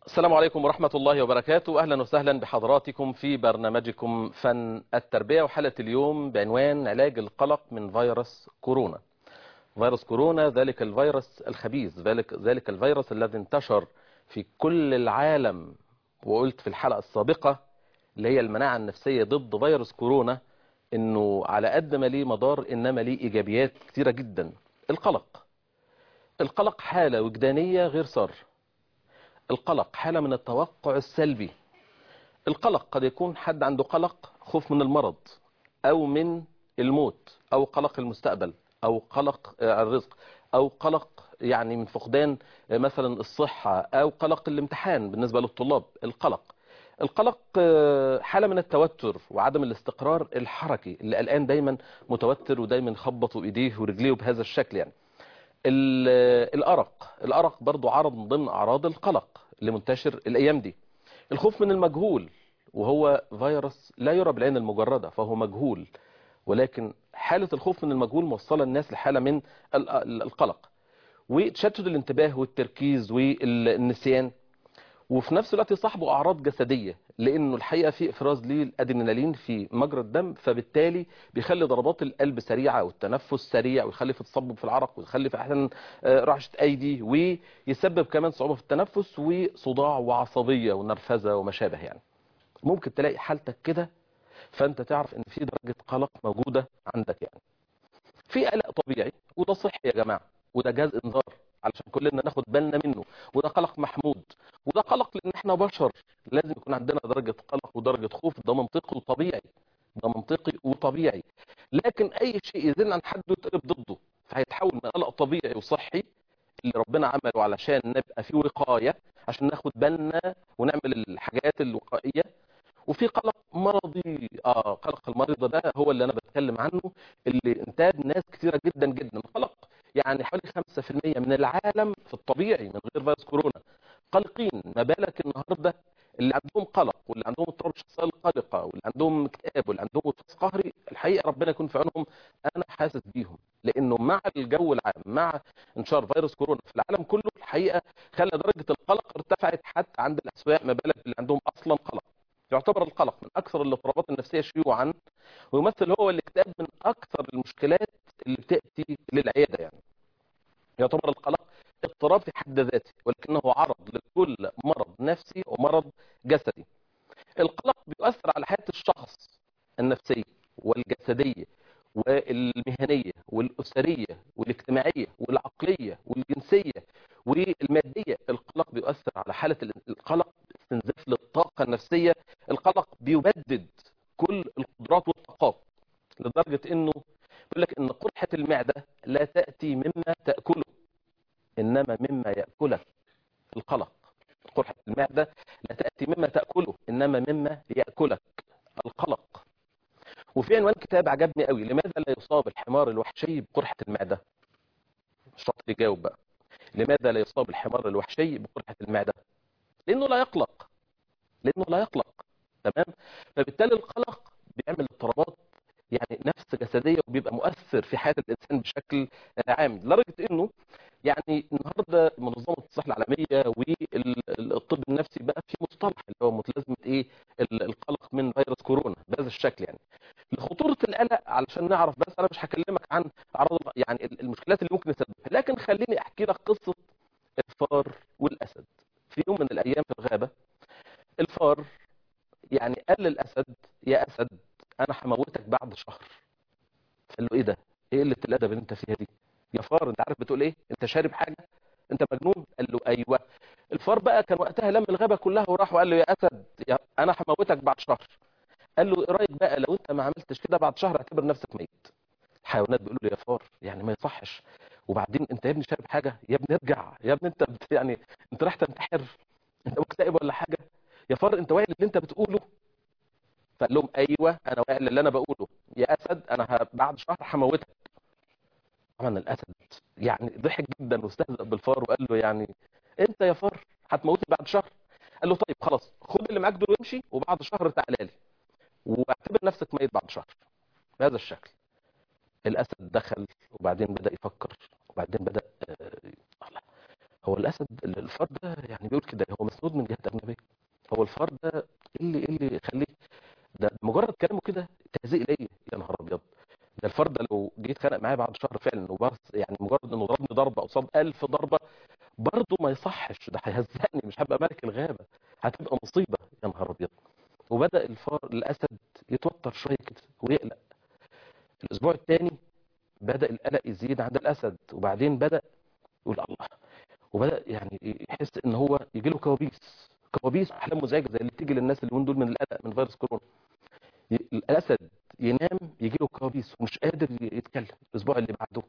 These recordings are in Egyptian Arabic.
السلام عليكم ورحمة الله وبركاته أهلا وسهلا بحضراتكم في برنامجكم فن التربية وحلقة اليوم بعنوان علاج القلق من فيروس كورونا فيروس كورونا ذلك الفيروس الخبيث ذلك, ذلك الفيروس الذي انتشر في كل العالم وقلت في الحلقة السابقة اللي هي المناعة النفسية ضد فيروس كورونا انه على قد ما ليه مدار انما ليه ايجابيات كثيرة جدا القلق القلق حالة وجدانية غير سار القلق حالة من التوقع السلبي القلق قد يكون حد عنده قلق خوف من المرض او من الموت او قلق المستقبل او قلق الرزق او قلق يعني من فقدان مثلا الصحة او قلق الامتحان بالنسبة للطلاب القلق القلق حالة من التوتر وعدم الاستقرار الحركي اللي الآن دايما متوتر ودايما خبط ايديه ورجليه بهذا الشكل يعني الأرق الأرق برضو عرض من ضمن أعراض القلق اللي منتشر الأيام دي الخوف من المجهول وهو فيروس لا يرى بالعين المجردة فهو مجهول ولكن حالة الخوف من المجهول موصلة الناس لحالة من القلق وتشتت الانتباه والتركيز والنسيان وفي نفس الوقت يصاحبه أعراض جسدية لأنه الحقيقة في إفراز للأدرينالين في مجرى الدم فبالتالي بيخلي ضربات القلب سريعة والتنفس سريع ويخلي في تصبب في العرق ويخلي في أحيانا رعشة أيدي ويسبب كمان صعوبة في التنفس وصداع وعصبية ونرفزة وما شابه يعني ممكن تلاقي حالتك كده فأنت تعرف إن في درجة قلق موجودة عندك يعني في قلق طبيعي وده صحي يا جماعة وده جهاز إنذار علشان كلنا ناخد بالنا منه وده قلق محمود وده قلق لان احنا بشر لازم يكون عندنا درجة قلق ودرجة خوف ده منطقي وطبيعي ده منطقي وطبيعي لكن اي شيء يزن عن حد يتقلب ضده فهيتحول من قلق طبيعي وصحي اللي ربنا عمله علشان نبقى فيه وقاية عشان ناخد بالنا ونعمل الحاجات الوقائية وفي قلق مرضي اه قلق المريض ده هو اللي انا بتكلم عنه اللي انتاج ناس كثيرة جدا جدا قلق يعني حوالي 5% من العالم في الطبيعي من غير فيروس كورونا قلقين ما بالك النهارده اللي عندهم قلق واللي عندهم اضطراب الشخصيه القلقه واللي عندهم اكتئاب واللي عندهم وسواس قهري الحقيقه ربنا يكون في عونهم انا حاسس بيهم لانه مع الجو العام مع انتشار فيروس كورونا في العالم كله الحقيقه خلى درجه القلق ارتفعت حتى عند الاسواق ما بالك اللي عندهم اصلا قلق يعتبر القلق من اكثر الاضطرابات النفسيه شيوعا ويمثل هو الاكتئاب من اكثر المشكلات اللي بتاتي للعياده يعني يعتبر القلق اضطراب في حد ذاته ولكنه عرض لكل مرض نفسي ومرض جسدي القلق بيؤثر على حياة الشخص النفسية والجسدية والمهنية والأسرية والاجتماعية والعقلية والجنسية والمادية القلق بيؤثر على حالة القلق استنزاف للطاقة النفسية القلق بيبدد كل القدرات والطاقات لدرجة انه يقول لك ان قرحة المعدة لا تأتي مما تأكله إنما مما يأكلك القلق قرحة المعدة لا تأتي مما تأكله إنما مما يأكلك القلق وفي عنوان كتاب عجبني قوي لماذا لا يصاب الحمار الوحشي بقرحة المعدة الشاطر يجاوب بقى لماذا لا يصاب الحمار الوحشي بقرحة المعدة لأنه لا يقلق لأنه لا يقلق تمام فبالتالي القلق بيعمل اضطرابات يعني نفس جسدية وبيبقى مؤثر في حياة الإنسان بشكل عام لدرجة إنه يعني النهاردة منظمة الصحة العالمية والطب النفسي بقى في مصطلح اللي هو متلازمة إيه القلق من فيروس كورونا بهذا الشكل يعني لخطورة القلق علشان نعرف بس أنا مش هكلمك عن أعراض يعني المشكلات اللي ممكن يسببها لكن خليني أحكي لك قصة الفار والأسد في يوم من الأيام في الغابة الفار يعني قال للأسد يا أسد انا هموتك بعد شهر قال له ايه ده ايه قله الادب اللي انت فيها دي يا فار انت عارف بتقول ايه انت شارب حاجه انت مجنون قال له ايوه الفار بقى كان وقتها لم الغابه كلها وراح وقال له يا اسد يا انا هموتك بعد شهر قال له ايه رايك بقى لو انت ما عملتش كده بعد شهر اعتبر نفسك ميت الحيوانات بيقولوا له يا فار يعني ما يصحش وبعدين انت يا ابني شارب حاجه يا ابني ارجع يا ابني انت بت يعني انت رايح تنتحر انت مكتئب ولا حاجه يا فار انت واعي اللي انت بتقوله فقال لهم ايوه انا واعي اللي انا بقوله يا اسد انا بعد شهر هموتك طبعا الاسد يعني ضحك جدا واستهزأ بالفار وقال له يعني انت يا فار هتموتني بعد شهر قال له طيب خلاص خد اللي معاك دول وامشي وبعد شهر تعالى لي واعتبر نفسك ميت بعد شهر بهذا الشكل الاسد دخل وبعدين بدا يفكر وبعدين بدا آه، الله هو الاسد الفار ده يعني يعني بيقول كده هو مسنود من جهه اجنبيه هو الفار ده إيه اللي إيه اللي يخليه ده مجرد كلامه كده تهزيء ليا يا نهار ابيض ده الفار ده لو جيت اتخانق معايا بعد شهر فعلا وبس يعني مجرد انه ضربني ضربه قصاد ألف ضربه برضه ما يصحش ده هيهزقني مش هبقى ملك الغابه هتبقى مصيبه يا نهار ابيض وبدا الفار الاسد يتوتر شويه كده ويقلق الاسبوع الثاني بدا القلق يزيد عند الاسد وبعدين بدا يقول الله وبدا يعني يحس ان هو يجي له كوابيس كوابيس واحلام مزعجه زي اللي بتيجي للناس اللي دول من القلق من فيروس كورونا ي- الاسد ينام يجي له كوابيس ومش قادر يتكلم الاسبوع اللي بعده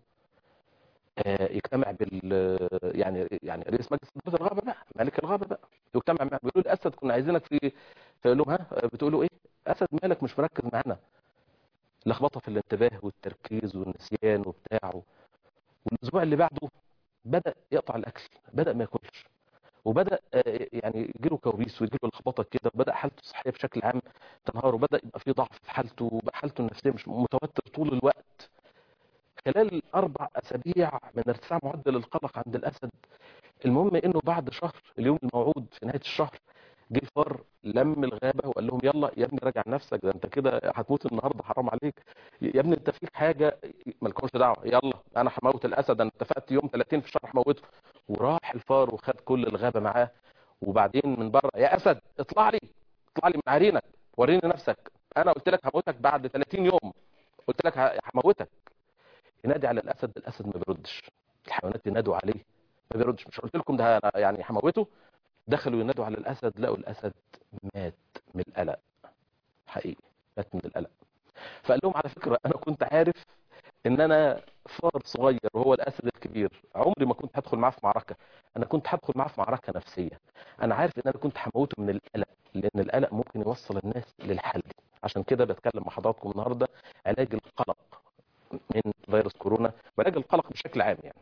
آه، يجتمع بال يعني يعني رئيس مجلس اداره الغابه بقى ملك الغابه بقى يجتمع مع بيقولوا الاسد كنا عايزينك في فيقول لهم ها بتقولوا ايه اسد مالك مش مركز معانا لخبطه في الانتباه والتركيز والنسيان وبتاع والاسبوع اللي بعده بدا يقطع الاكل بدا ما ياكلش وبدا آه، يعني يجيله كوابيس ويجيله لخبطه كده وبدا حالته الصحيه بشكل عام تنهار وبدا يبقى في ضعف في حالته وبقى حالته النفسيه مش متوتر طول الوقت خلال اربع اسابيع من ارتفاع معدل القلق عند الاسد المهم انه بعد شهر اليوم الموعود في نهايه الشهر جه الفار لم الغابه وقال لهم يلا يا ابني راجع نفسك ده انت كده هتموت النهارده حرام عليك يا ابني انت فيك حاجه مالكمش دعوه يلا انا هموت الاسد انا اتفقت يوم 30 في الشهر هموته وراح الفار وخد كل الغابه معاه وبعدين من بره يا اسد اطلع لي اطلع لي من عرينك وريني نفسك انا قلت لك هموتك بعد 30 يوم قلت لك ه- هموتك ينادي على الاسد الاسد ما بيردش الحيوانات ينادوا عليه ما بيردش مش قلت لكم ده أنا يعني هموته دخلوا ينادوا على الاسد لقوا الاسد مات من القلق حقيقي مات من القلق فقال لهم على فكره انا كنت عارف ان انا فار صغير وهو الاسد الكبير عمري ما كنت هدخل معاه في معركه انا كنت هدخل معاه في معركه نفسيه انا عارف ان انا كنت هموته من القلق لان القلق ممكن يوصل الناس للحل دي عشان كده بتكلم مع حضراتكم النهارده علاج القلق من فيروس كورونا وعلاج القلق بشكل عام يعني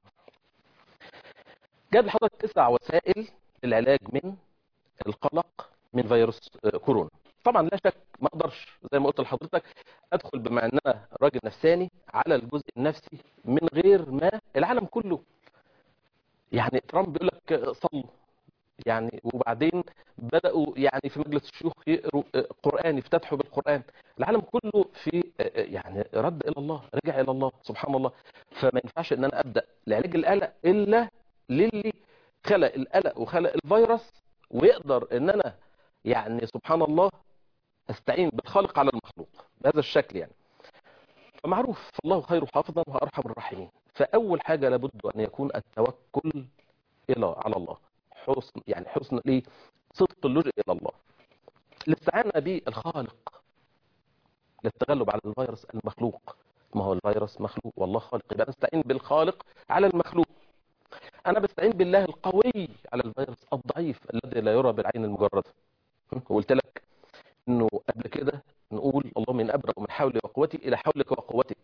جاب لحضرتك تسع وسائل للعلاج من القلق من فيروس آه، كورونا طبعا لا شك ما اقدرش زي ما قلت لحضرتك ادخل بما ان انا راجل نفساني على الجزء النفسي من غير ما العالم كله يعني ترامب بيقول لك صلوا يعني وبعدين بداوا يعني في مجلس الشيوخ يقروا آه، قران يفتتحوا بالقران العالم كله في آه، آه، يعني رد الى الله رجع الى الله سبحان الله فما ينفعش ان انا ابدا لعلاج القلق الا للي خلق القلق وخلق الفيروس ويقدر ان انا يعني سبحان الله استعين بالخالق على المخلوق بهذا الشكل يعني فمعروف الله خير حافظا وارحم الراحمين فاول حاجه لابد ان يكون التوكل الى على الله حسن يعني حسن ايه صدق اللجوء الى الله الاستعانه بالخالق للتغلب على الفيروس المخلوق ما هو الفيروس مخلوق والله خالق يبقى نستعين بالخالق على المخلوق انا بستعين بالله القوي على الفيروس الضعيف الذي لا يرى بالعين المجرده وقلت لك انه قبل كده نقول اللهم ان ابرأ من حولي وقوتي الى حولك وقوتك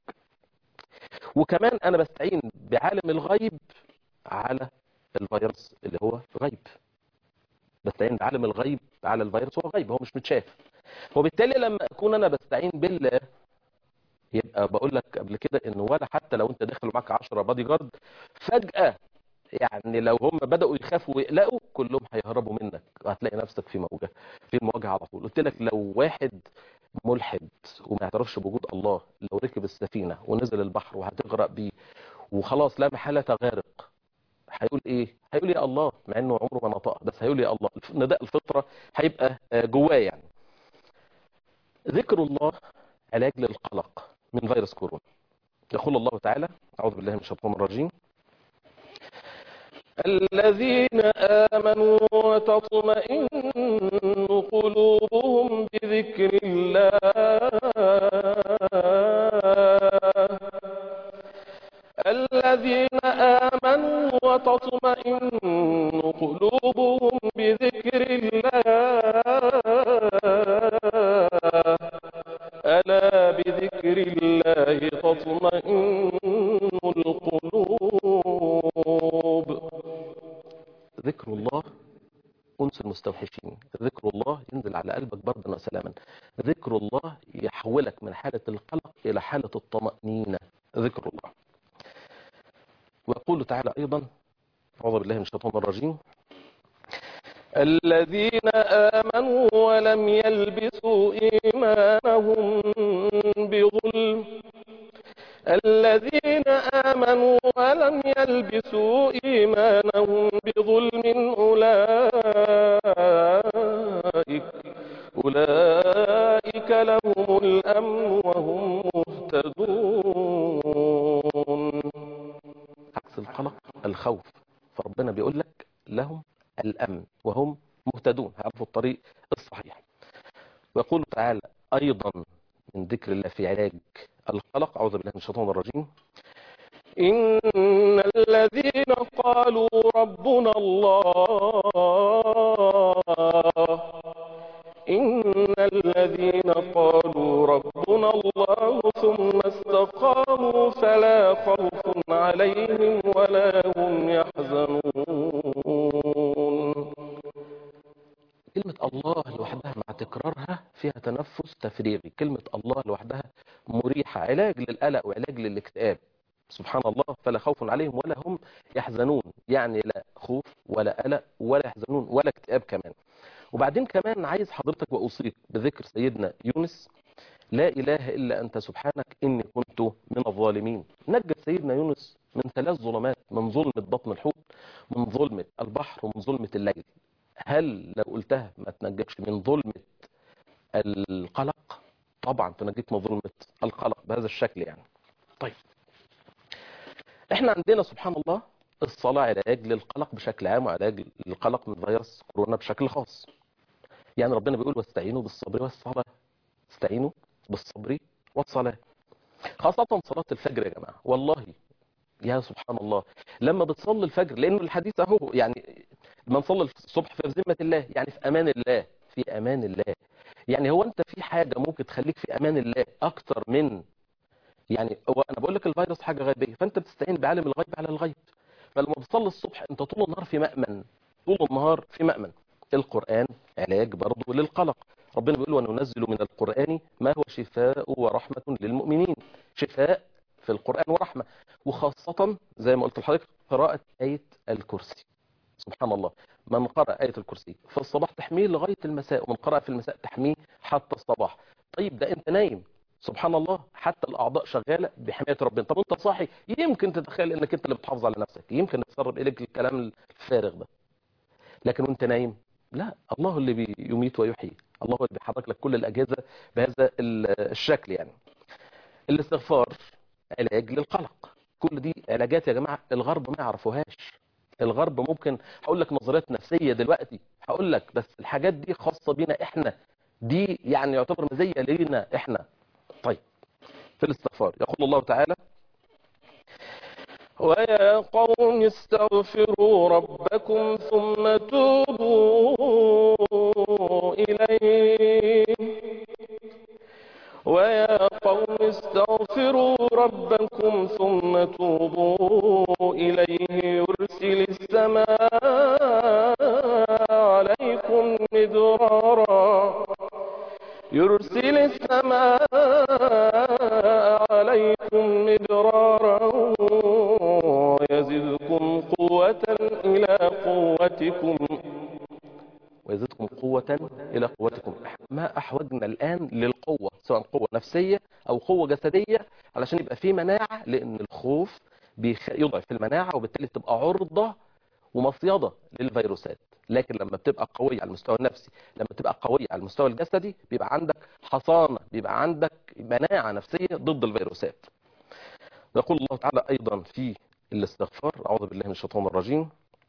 وكمان انا بستعين بعالم الغيب على الفيروس اللي هو غيب بستعين بعالم الغيب على الفيروس هو غيب هو مش متشاف وبالتالي لما اكون انا بستعين بالله يبقى بقول لك قبل كده انه ولا حتى لو انت داخل معاك 10 بادي جارد فجأة يعني لو هم بدأوا يخافوا ويقلقوا كلهم هيهربوا منك وهتلاقي نفسك في مواجهة في المواجهة على طول قلت لك لو واحد ملحد وما يعترفش بوجود الله لو ركب السفينة ونزل البحر وهتغرق بيه وخلاص لا محالة غارق هيقول ايه هيقول يا الله مع انه عمره ما نطق بس هيقول يا الله نداء الفطرة هيبقى آه، جواه يعني ذكر الله علاج للقلق من فيروس كورونا يقول الله تعالى أعوذ بالله من الشيطان الرجيم الذين آمنوا وتطمئن قلوبهم بذكر الله الذين آمنوا وتطمئن قلوبهم بذكر الله ألا بذكر الله تطمئن القلوب ذكر الله أنس المستوحشين ذكر الله ينزل على قلبك بردا وسلاما ذكر الله يحولك من حالة القلق إلى حالة الطمأنينة ذكر الله ويقول تعالى أيضا أعوذ بالله من الشيطان الرجيم الذين آمنوا ولم يلبسوا إيمانهم بظلم الذين آمنوا ولم يلبسوا إيمانهم بظلم أولئك أولئك لهم الأمن وهم مهتدون عكس القلق الخوف فربنا بيقول لك لهم الأمن وهم مهتدون هيعرفوا الطريق الصحيح ويقول تعالى أيضا من ذكر الله في علاج القلق أعوذ بالله من الشيطان الرجيم إن الذين قالوا ربنا الله إن الذين قالوا ربنا الله ثم استقاموا فلا خوف عليهم ولا هم يحزنون كلمة الله لوحدها مع تكرارها فيها تنفس تفريغي كلمة الله لوحدها مريحة علاج للقلق وعلاج للاكتئاب سبحان الله فلا خوف عليهم ولا هم يحزنون يعني لا خوف ولا قلق ولا يحزنون ولا اكتئاب كمان وبعدين كمان عايز حضرتك وأوصيك بذكر سيدنا يونس لا إله إلا أنت سبحانك إني كنت من الظالمين نجد سيدنا يونس من ثلاث ظلمات من ظلمة بطن الحوت من ظلمة البحر ومن ظلمة الليل هل لو قلتها ما تنجكش من ظلمة القلق طبعا تنجيك من ظلمة القلق بهذا الشكل يعني طيب احنا عندنا سبحان الله الصلاة علاج للقلق بشكل عام وعلاج للقلق من فيروس كورونا بشكل خاص يعني ربنا بيقول واستعينوا بالصبر والصلاة استعينوا بالصبر والصلاة خاصة صلاة الفجر يا جماعة والله يا سبحان الله لما بتصلي الفجر لأنه الحديث أهو يعني من صلى الصبح في ذمة الله يعني في أمان الله في أمان الله يعني هو أنت في حاجة ممكن تخليك في أمان الله أكتر من يعني هو أنا بقول لك الفيروس حاجة غيبية فأنت بتستعين بعالم الغيب على الغيب فلما بتصلي الصبح أنت طول النهار في مأمن طول النهار في مأمن القرآن علاج برضه للقلق ربنا بيقول وننزل من القرآن ما هو شفاء ورحمة للمؤمنين شفاء في القرآن ورحمة وخاصة زي ما قلت لحضرتك قراءة آية الكرسي سبحان الله من قرأ آية الكرسي في الصباح تحميه لغاية المساء ومن قرأ في المساء تحميه حتى الصباح طيب ده انت نايم سبحان الله حتى الأعضاء شغالة بحماية ربنا طب انت صاحي يمكن تتخيل انك انت اللي بتحافظ على نفسك يمكن تسرب إليك الكلام الفارغ ده لكن وانت نايم لا الله اللي بيميت ويحيي الله اللي بيحرك لك كل الأجهزة بهذا الشكل يعني الاستغفار علاج للقلق كل دي علاجات يا جماعة الغرب ما يعرفوهاش الغرب ممكن هقول لك نظريات نفسية دلوقتي هقول لك بس الحاجات دي خاصة بينا احنا دي يعني يعتبر مزية لينا احنا طيب في الاستغفار يقول الله تعالى ويا قوم استغفروا ربكم ثم توبوا إليه ويا قوم استغفروا ربكم ثم توبوا إليه يرسل السماء عليكم مدرارا يرسل السماء عليكم مدرارا ويزدكم قوة إلى قوتكم ويزدكم قوة إلى قوتكم ما أحوجنا الآن للقوة سواء قوة نفسية أو قوة جسدية علشان يبقى في مناعة لأن الخوف يضعف المناعة وبالتالي تبقى عرضة ومصيدة للفيروسات لكن لما بتبقى قوية على المستوى النفسي لما تبقى قوية على المستوى الجسدي بيبقى عندك حصانة بيبقى عندك مناعة نفسية ضد الفيروسات يقول الله تعالى أيضا في الاستغفار أعوذ بالله من الشيطان الرجيم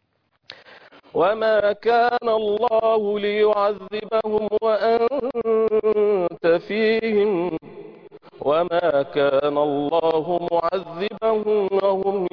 وما كان الله ليعذبهم وأنت فيهم وما كان الله معذبهم وهم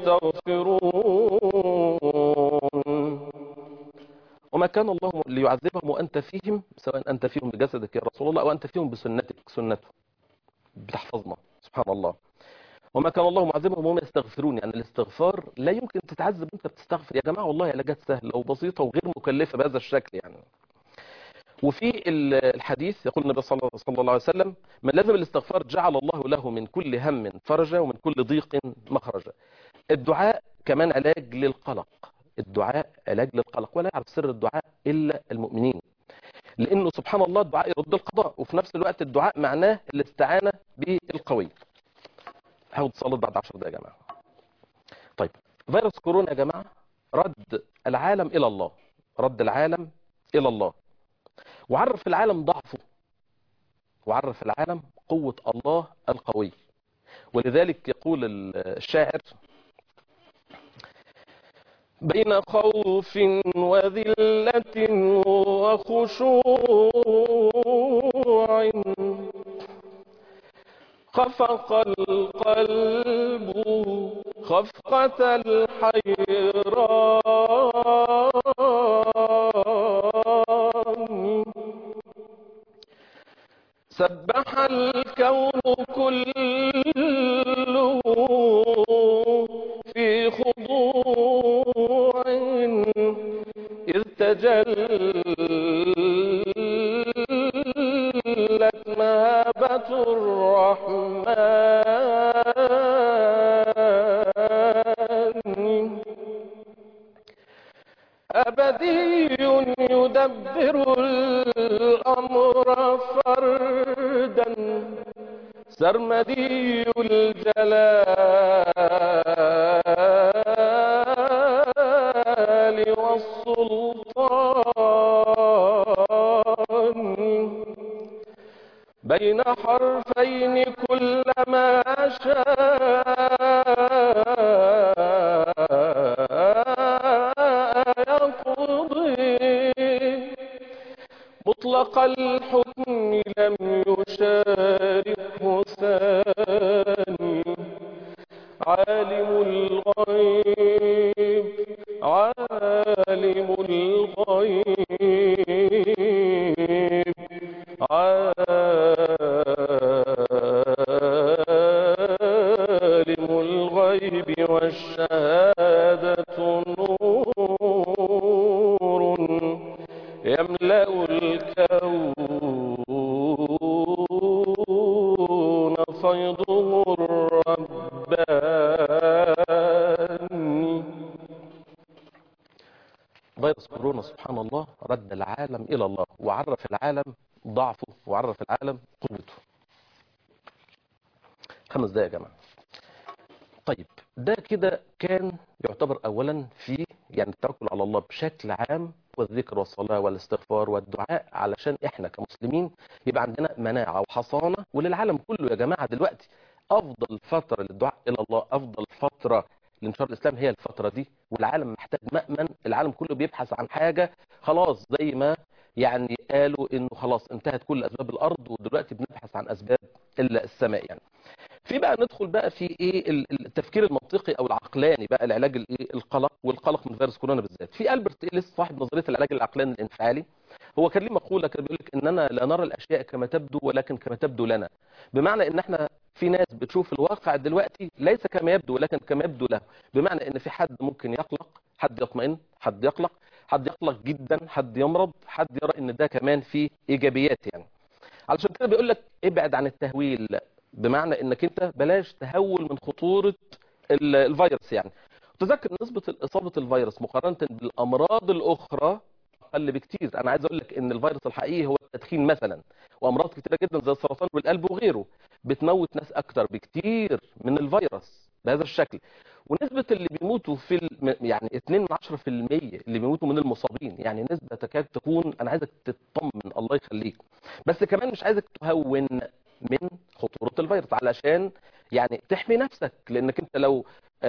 يستغفرون وما كان الله ليعذبهم وأنت فيهم سواء أنت فيهم بجسدك يا رسول الله أو أنت فيهم بسنتك سنته بتحفظنا سبحان الله وما كان الله معذبهم وهم يستغفرون يعني الاستغفار لا يمكن تتعذب وانت بتستغفر يا جماعة والله علاجات سهلة وبسيطة وغير مكلفة بهذا الشكل يعني وفي الحديث يقول النبي صلى الله عليه وسلم من لازم الاستغفار جعل الله له من كل هم فرجا ومن كل ضيق مخرجا الدعاء كمان علاج للقلق الدعاء علاج للقلق ولا يعرف سر الدعاء إلا المؤمنين لأنه سبحان الله الدعاء يرد القضاء وفي نفس الوقت الدعاء معناه الاستعانة بالقوي حاول تصلي بعد 10 دقايق يا جماعة طيب فيروس كورونا يا جماعة رد العالم إلى الله رد العالم إلى الله وعرف العالم ضعفه وعرف العالم قوة الله القوي ولذلك يقول الشاعر بين خوف وذلة وخشوع خفق القلب خفقة الحيران سبح الكون كله في خضوع إذ تجلت مهابة الرحمن أبدي يدبر الأمر فردا سرمدي الجلال والسلطان بين حرفين كلما شاء يقضي مطلق الحكم لم يشاركه ثاني عالم الغيب عالم الغيب عالم الغيب والشهادة نور يملأ الكون فيضه الرباني فيروس كورونا سبحان الله رد العالم إلى الله وعرف العالم ضعفه وعرف العالم قوته خمس دقايق يا جماعة طيب ده كده كان يعتبر أولا في يعني التوكل على الله بشكل عام والذكر والصلاة والاستغفار والدعاء علشان احنا كمسلمين يبقى عندنا مناعة وحصانة وللعالم كله يا جماعة دلوقتي أفضل فترة للدعاء إلى الله أفضل فترة لانتشار الإسلام هي الفترة دي والعالم محتاج مأمن العالم كله بيبحث عن حاجة خلاص زي ما يعني قالوا انه خلاص انتهت كل اسباب الارض ودلوقتي بنبحث عن اسباب الا السماء يعني في بقى ندخل بقى في ايه التفكير المنطقي او العقلاني بقى العلاج الايه القلق والقلق من فيروس كورونا بالذات في البرت إيليس صاحب نظريه العلاج العقلاني الانفعالي هو كان ليه مقوله كان بيقول لك اننا لا نرى الاشياء كما تبدو ولكن كما تبدو لنا بمعنى ان احنا في ناس بتشوف الواقع دلوقتي ليس كما يبدو ولكن كما يبدو له بمعنى ان في حد ممكن يقلق حد يطمئن حد يقلق حد يقلق جدا حد يمرض حد يرى ان ده كمان فيه ايجابيات يعني علشان كده بيقول لك ابعد عن التهويل بمعنى انك انت بلاش تهول من خطورة الفيروس يعني تذكر نسبة اصابة الفيروس مقارنة بالامراض الاخرى اقل بكتير انا عايز اقول لك ان الفيروس الحقيقي هو التدخين مثلا وامراض كتيرة جدا زي السرطان والقلب وغيره بتموت ناس اكتر بكتير من الفيروس بهذا الشكل ونسبة اللي بيموتوا في ال... يعني 2 من 10% اللي بيموتوا من المصابين يعني نسبة تكاد تكون انا عايزك تطمن الله يخليك بس كمان مش عايزك تهون من خطورة الفيروس علشان يعني تحمي نفسك لانك انت لو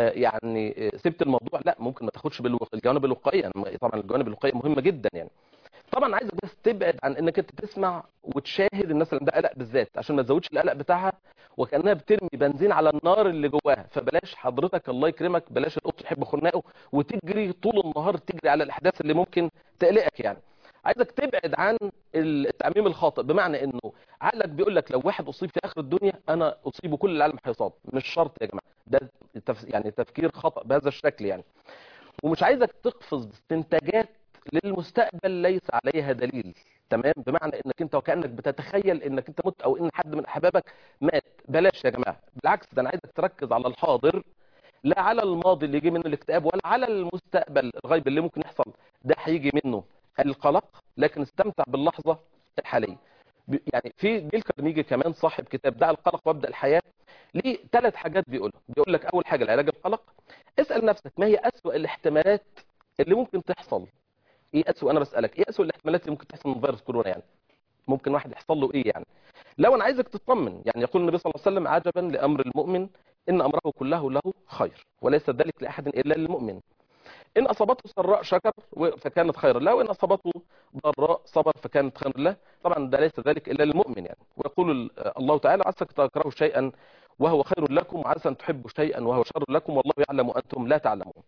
يعني سبت الموضوع لا ممكن ما تاخدش بالجوانب الوقائيه طبعا الجوانب الوقائيه مهمه جدا يعني طبعا عايزك بس تبعد عن انك انت تسمع وتشاهد الناس اللي عندها قلق بالذات عشان ما تزودش القلق بتاعها وكانها بترمي بنزين على النار اللي جواها فبلاش حضرتك الله يكرمك بلاش القط يحب خناقه وتجري طول النهار تجري على الاحداث اللي ممكن تقلقك يعني عايزك تبعد عن التعميم الخاطئ بمعنى انه عقلك بيقول لك لو واحد اصيب في اخر الدنيا انا اصيب وكل العالم هيصاب مش شرط يا جماعه ده يعني تفكير خطأ بهذا الشكل يعني ومش عايزك تقفز استنتاجات للمستقبل ليس عليها دليل تمام بمعنى انك انت وكانك بتتخيل انك انت مت او ان حد من احبابك مات بلاش يا جماعه بالعكس ده انا عايزك تركز على الحاضر لا على الماضي اللي يجي منه الاكتئاب ولا على المستقبل الغيب اللي ممكن يحصل ده هيجي منه القلق لكن استمتع باللحظة الحالية ب- يعني في ديل كارنيجي كمان صاحب كتاب دع القلق وابدأ الحياة ليه ثلاث حاجات بيقولها بيقول لك أول حاجة العلاج القلق اسأل نفسك ما هي أسوأ الاحتمالات اللي ممكن تحصل ايه أسوأ أنا بسألك ايه أسوأ الاحتمالات اللي ممكن تحصل من فيروس كورونا يعني ممكن واحد يحصل له ايه يعني لو انا عايزك تطمن يعني يقول النبي صلى الله عليه وسلم عجبا لامر المؤمن ان امره كله له خير وليس ذلك لاحد الا للمؤمن ان اصابته سراء شكر و- فكانت خيرا له وان اصابته ضراء صبر فكانت خيرا له طبعا ده ليس ذلك الا للمؤمن يعني ويقول ال- الله تعالى عسى ان تكرهوا شيئا وهو خير لكم وعسى ان تحبوا شيئا وهو شر لكم والله يعلم وانتم لا تعلمون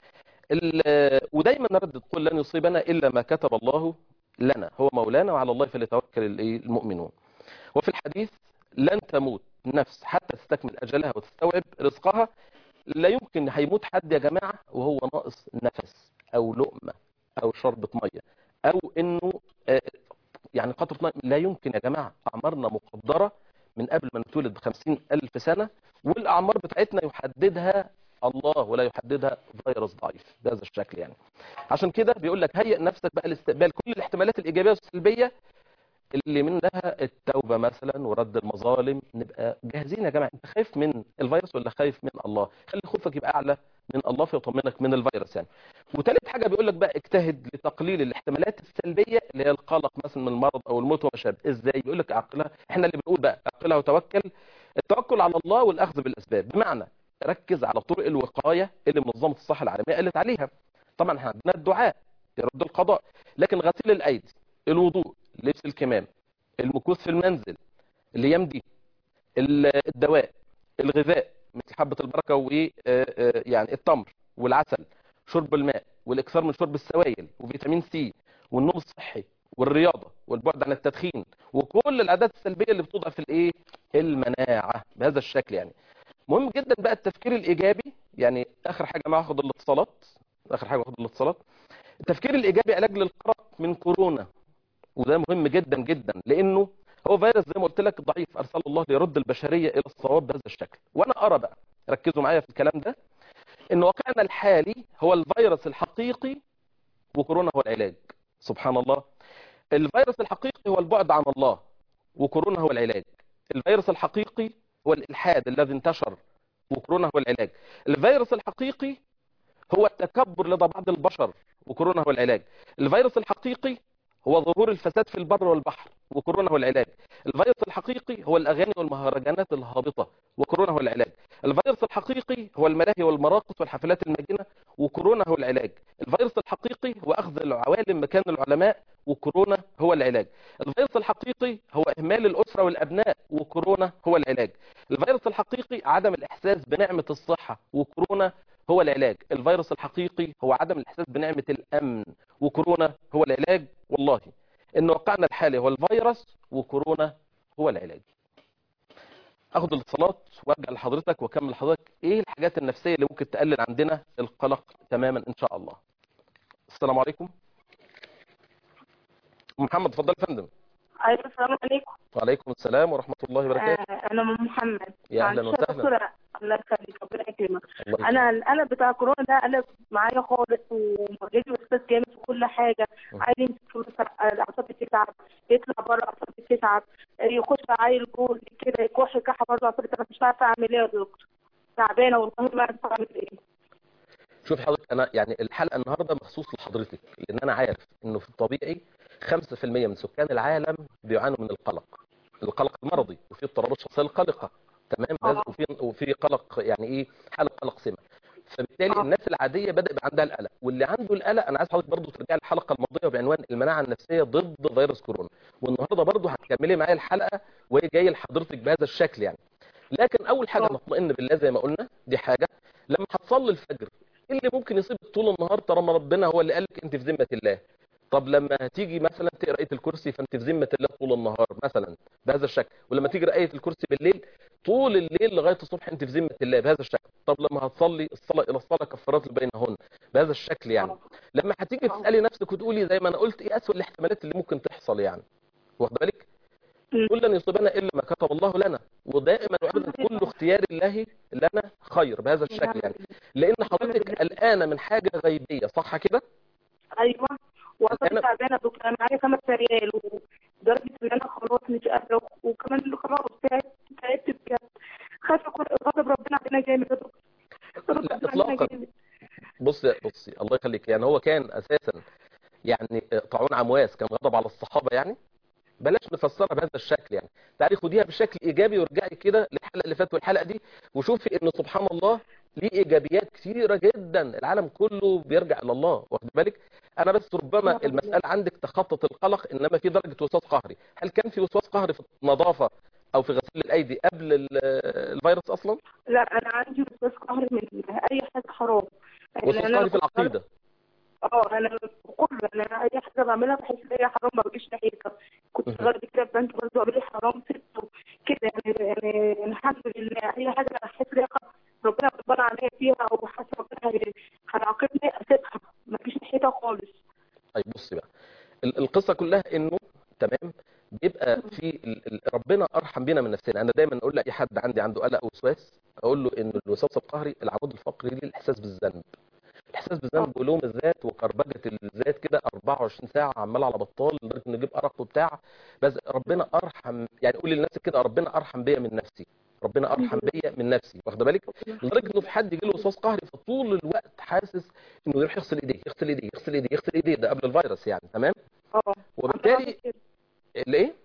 ال- ودايما نردد قل لن يصيبنا الا ما كتب الله لنا هو مولانا وعلى الله فليتوكل الإيه؟ المؤمنون وفي الحديث لن تموت نفس حتى تستكمل أجلها وتستوعب رزقها لا يمكن هيموت حد يا جماعة وهو ناقص نفس أو لقمة أو شربة مية أو إنه آه، يعني قطرة ماء لا يمكن يا جماعة أعمارنا مقدرة من قبل ما نتولد بخمسين ألف سنة والأعمار بتاعتنا يحددها الله ولا يحددها فيروس ضعيف بهذا الشكل يعني عشان كده بيقول لك هيئ نفسك بقى لاستقبال كل الاحتمالات الإيجابية والسلبية اللي منها التوبة مثلا ورد المظالم نبقى جاهزين يا جماعة انت خايف من الفيروس ولا خايف من الله خلي خوفك يبقى اعلى من الله فيطمنك من الفيروس يعني وثالث حاجة بيقول لك بقى اجتهد لتقليل الاحتمالات السلبية اللي هي القلق مثلا من المرض او الموت وما شابه ازاي بيقول لك عقلها احنا اللي بنقول بقى عقلها وتوكل التوكل على الله والاخذ بالاسباب بمعنى ركز على طرق الوقاية اللي منظمة الصحة العالمية قالت عليها طبعا احنا عندنا الدعاء يرد القضاء لكن غسيل الايدي الوضوء لبس الكمام المكوث في المنزل الايام دي ال- الدواء الغذاء مثل حبة البركة وايه آه، آه، يعني التمر والعسل شرب الماء والاكثار من شرب السوائل وفيتامين سي والنوم الصحي والرياضة والبعد عن التدخين وكل العادات السلبية اللي بتضعف الايه المناعة بهذا الشكل يعني مهم جدا بقى التفكير الايجابي يعني اخر حاجة معاه اخد الاتصالات اخر حاجة اخد الاتصالات التفكير الايجابي علاج للقلق من كورونا وده مهم جدا جدا لانه هو فيروس زي ما قلت لك ضعيف ارسل الله ليرد البشريه الى الصواب بهذا الشكل وانا ارى بقى ركزوا معايا في الكلام ده ان واقعنا الحالي هو الفيروس الحقيقي وكورونا هو العلاج سبحان الله الفيروس الحقيقي هو البعد عن الله وكورونا هو العلاج الفيروس الحقيقي هو الالحاد الذي انتشر وكورونا هو العلاج الفيروس الحقيقي هو التكبر لدى بعض البشر وكورونا هو العلاج الفيروس الحقيقي هو ظهور الفساد في البر والبحر وكورونا هو العلاج الفيروس الحقيقي هو الأغاني والمهرجانات الهابطة وكورونا هو العلاج الفيروس الحقيقي هو الملاهي والمراقص والحفلات المجنة وكورونا هو العلاج الفيروس الحقيقي هو أخذ العوالم مكان العلماء وكورونا هو العلاج الفيروس الحقيقي هو إهمال الأسرة والأبناء وكورونا هو العلاج الفيروس الحقيقي عدم الإحساس بنعمة الصحة وكورونا هو العلاج الفيروس الحقيقي هو عدم الإحساس بنعمة الأمن وكورونا هو العلاج والله إن واقعنا الحالي هو الفيروس وكورونا هو العلاج أخذ الاتصالات وارجع لحضرتك واكمل لحضرتك إيه الحاجات النفسية اللي ممكن تقلل عندنا القلق تماما إن شاء الله السلام عليكم محمد اتفضل يا فندم ايوه السلام عليكم وعليكم السلام ورحمة الله وبركاته آه انا ام محمد يا أهلا معلش يا وسهلا. دكتورة، الله يخليك ربنا يكرمك الله يكرمك. انا القلق بتاع كورونا ده قلب معايا خالص ومرجلي واحساس جامد في كل حاجه م. عايز يمسك فلوس الاعصاب بتتعب يطلع بره الاعصاب بتتعب آه، يخش عيل جوز كده يكح كحه برضه اعصابي بتتعب مش عارفه اعمل ايه يا دكتور تعبانه والله ما عارفه اعمل ايه شوف حضرتك انا يعني الحلقه النهارده مخصوص لحضرتك لان انا عارف انه في الطبيعي 5% من سكان العالم بيعانوا من القلق القلق المرضي وفي اضطرابات الشخصيه القلقه تمام آه. وفي وفي قلق يعني ايه حاله قلق سمه فبالتالي آه. الناس العاديه بدا يبقى عندها القلق واللي عنده القلق انا عايز حضرتك برضو ترجع للحلقه الماضيه بعنوان المناعه النفسيه ضد فيروس كورونا والنهارده برضو هتكملي معايا الحلقه وهي جايه لحضرتك بهذا الشكل يعني لكن اول حاجه آه. نطمئن بالله زي ما قلنا دي حاجه لما هتصلي الفجر ايه اللي ممكن يصيبك طول النهار طالما ربنا هو اللي قالك انت في ذمه الله طب لما هتيجي مثلا تقرا ايه الكرسي فانت في ذمه الله طول النهار مثلا بهذا الشكل ولما تيجي ايه الكرسي بالليل طول الليل لغايه الصبح انت في ذمه الله بهذا الشكل طب لما هتصلي الصلاه الى الصلاه كفارات بينهن بهذا الشكل يعني آه. لما هتيجي آه. تسالي نفسك وتقولي زي ما انا قلت ايه اسوء الاحتمالات اللي ممكن تحصل يعني واخد بالك مم. كل لن يصيبنا الا ما كتب الله لنا ودائما وابدا كل اختيار الله لنا خير بهذا الشكل يعني لان حضرتك قلقانه من حاجه غيبيه صح كده ايوه واصلا أنا- تعبانه يا دكتور انا معايا خمس ريال ولدرجه ان انا خلاص مش قادره وكمان اللي خلاص تعبت تعبت بجد خايفه يكون غضب ربنا علينا جامد يا دكتور غضب لا، ربنا علينا إطلاقاً. جامد. بصي بصي الله يخليك يعني هو كان اساسا يعني طاعون عمواس كان غضب على الصحابه يعني بلاش نفسرها بهذا الشكل يعني تعالي خديها بشكل ايجابي وارجعي كده للحلقه اللي فاتت والحلقه دي وشوفي ان سبحان الله ليه ايجابيات كثيره جدا العالم كله بيرجع الى الله واخد بالك انا بس ربما المساله عندك تخطط القلق انما في درجه وسواس قهري هل كان في وسواس قهري في النظافه او في غسيل الايدي قبل ال- الفيروس اصلا لا انا عندي وسواس قهري من اي حاجه حرام يعني وسواس أنا قهري في كنت- العقيده اه انا كله انا اي حاجه بعملها بحس ان هي حرام ما بجيش ناحيتها كنت مهم. شغاله كده في بنك برضه اعمل حرام سبته كده يعني يعني الحمد لله اي حاجه احس ان هي ربنا غضبان عليا فيها او حاسه ربنا هي- هيعاقبني اسيبها ما بجيش ناحيتها خالص طيب بصي بقى ال- القصه كلها انه تمام بيبقى في ال- ال- ربنا ارحم بينا من نفسنا انا دايما اقول لاي حد عندي عنده قلق او وسواس اقول له ان الوسواس القهري العمود الفقري ليه الاحساس بالذنب الاحساس بالذنب ولوم الذات وكربجه الذات كده 24 ساعه عمال على بطال لدرجه انه يجيب ارق وبتاع بس ربنا ارحم يعني قولي لنفسك كده ربنا ارحم بيا من نفسي ربنا ارحم بيا من نفسي واخده بالك لدرجه انه في حد يجي له وسواس قهري فطول الوقت حاسس انه يروح يغسل ايديه يغسل ايديه يغسل ايديه يغسل ايديه ده قبل الفيروس يعني تمام اه وبالتالي الايه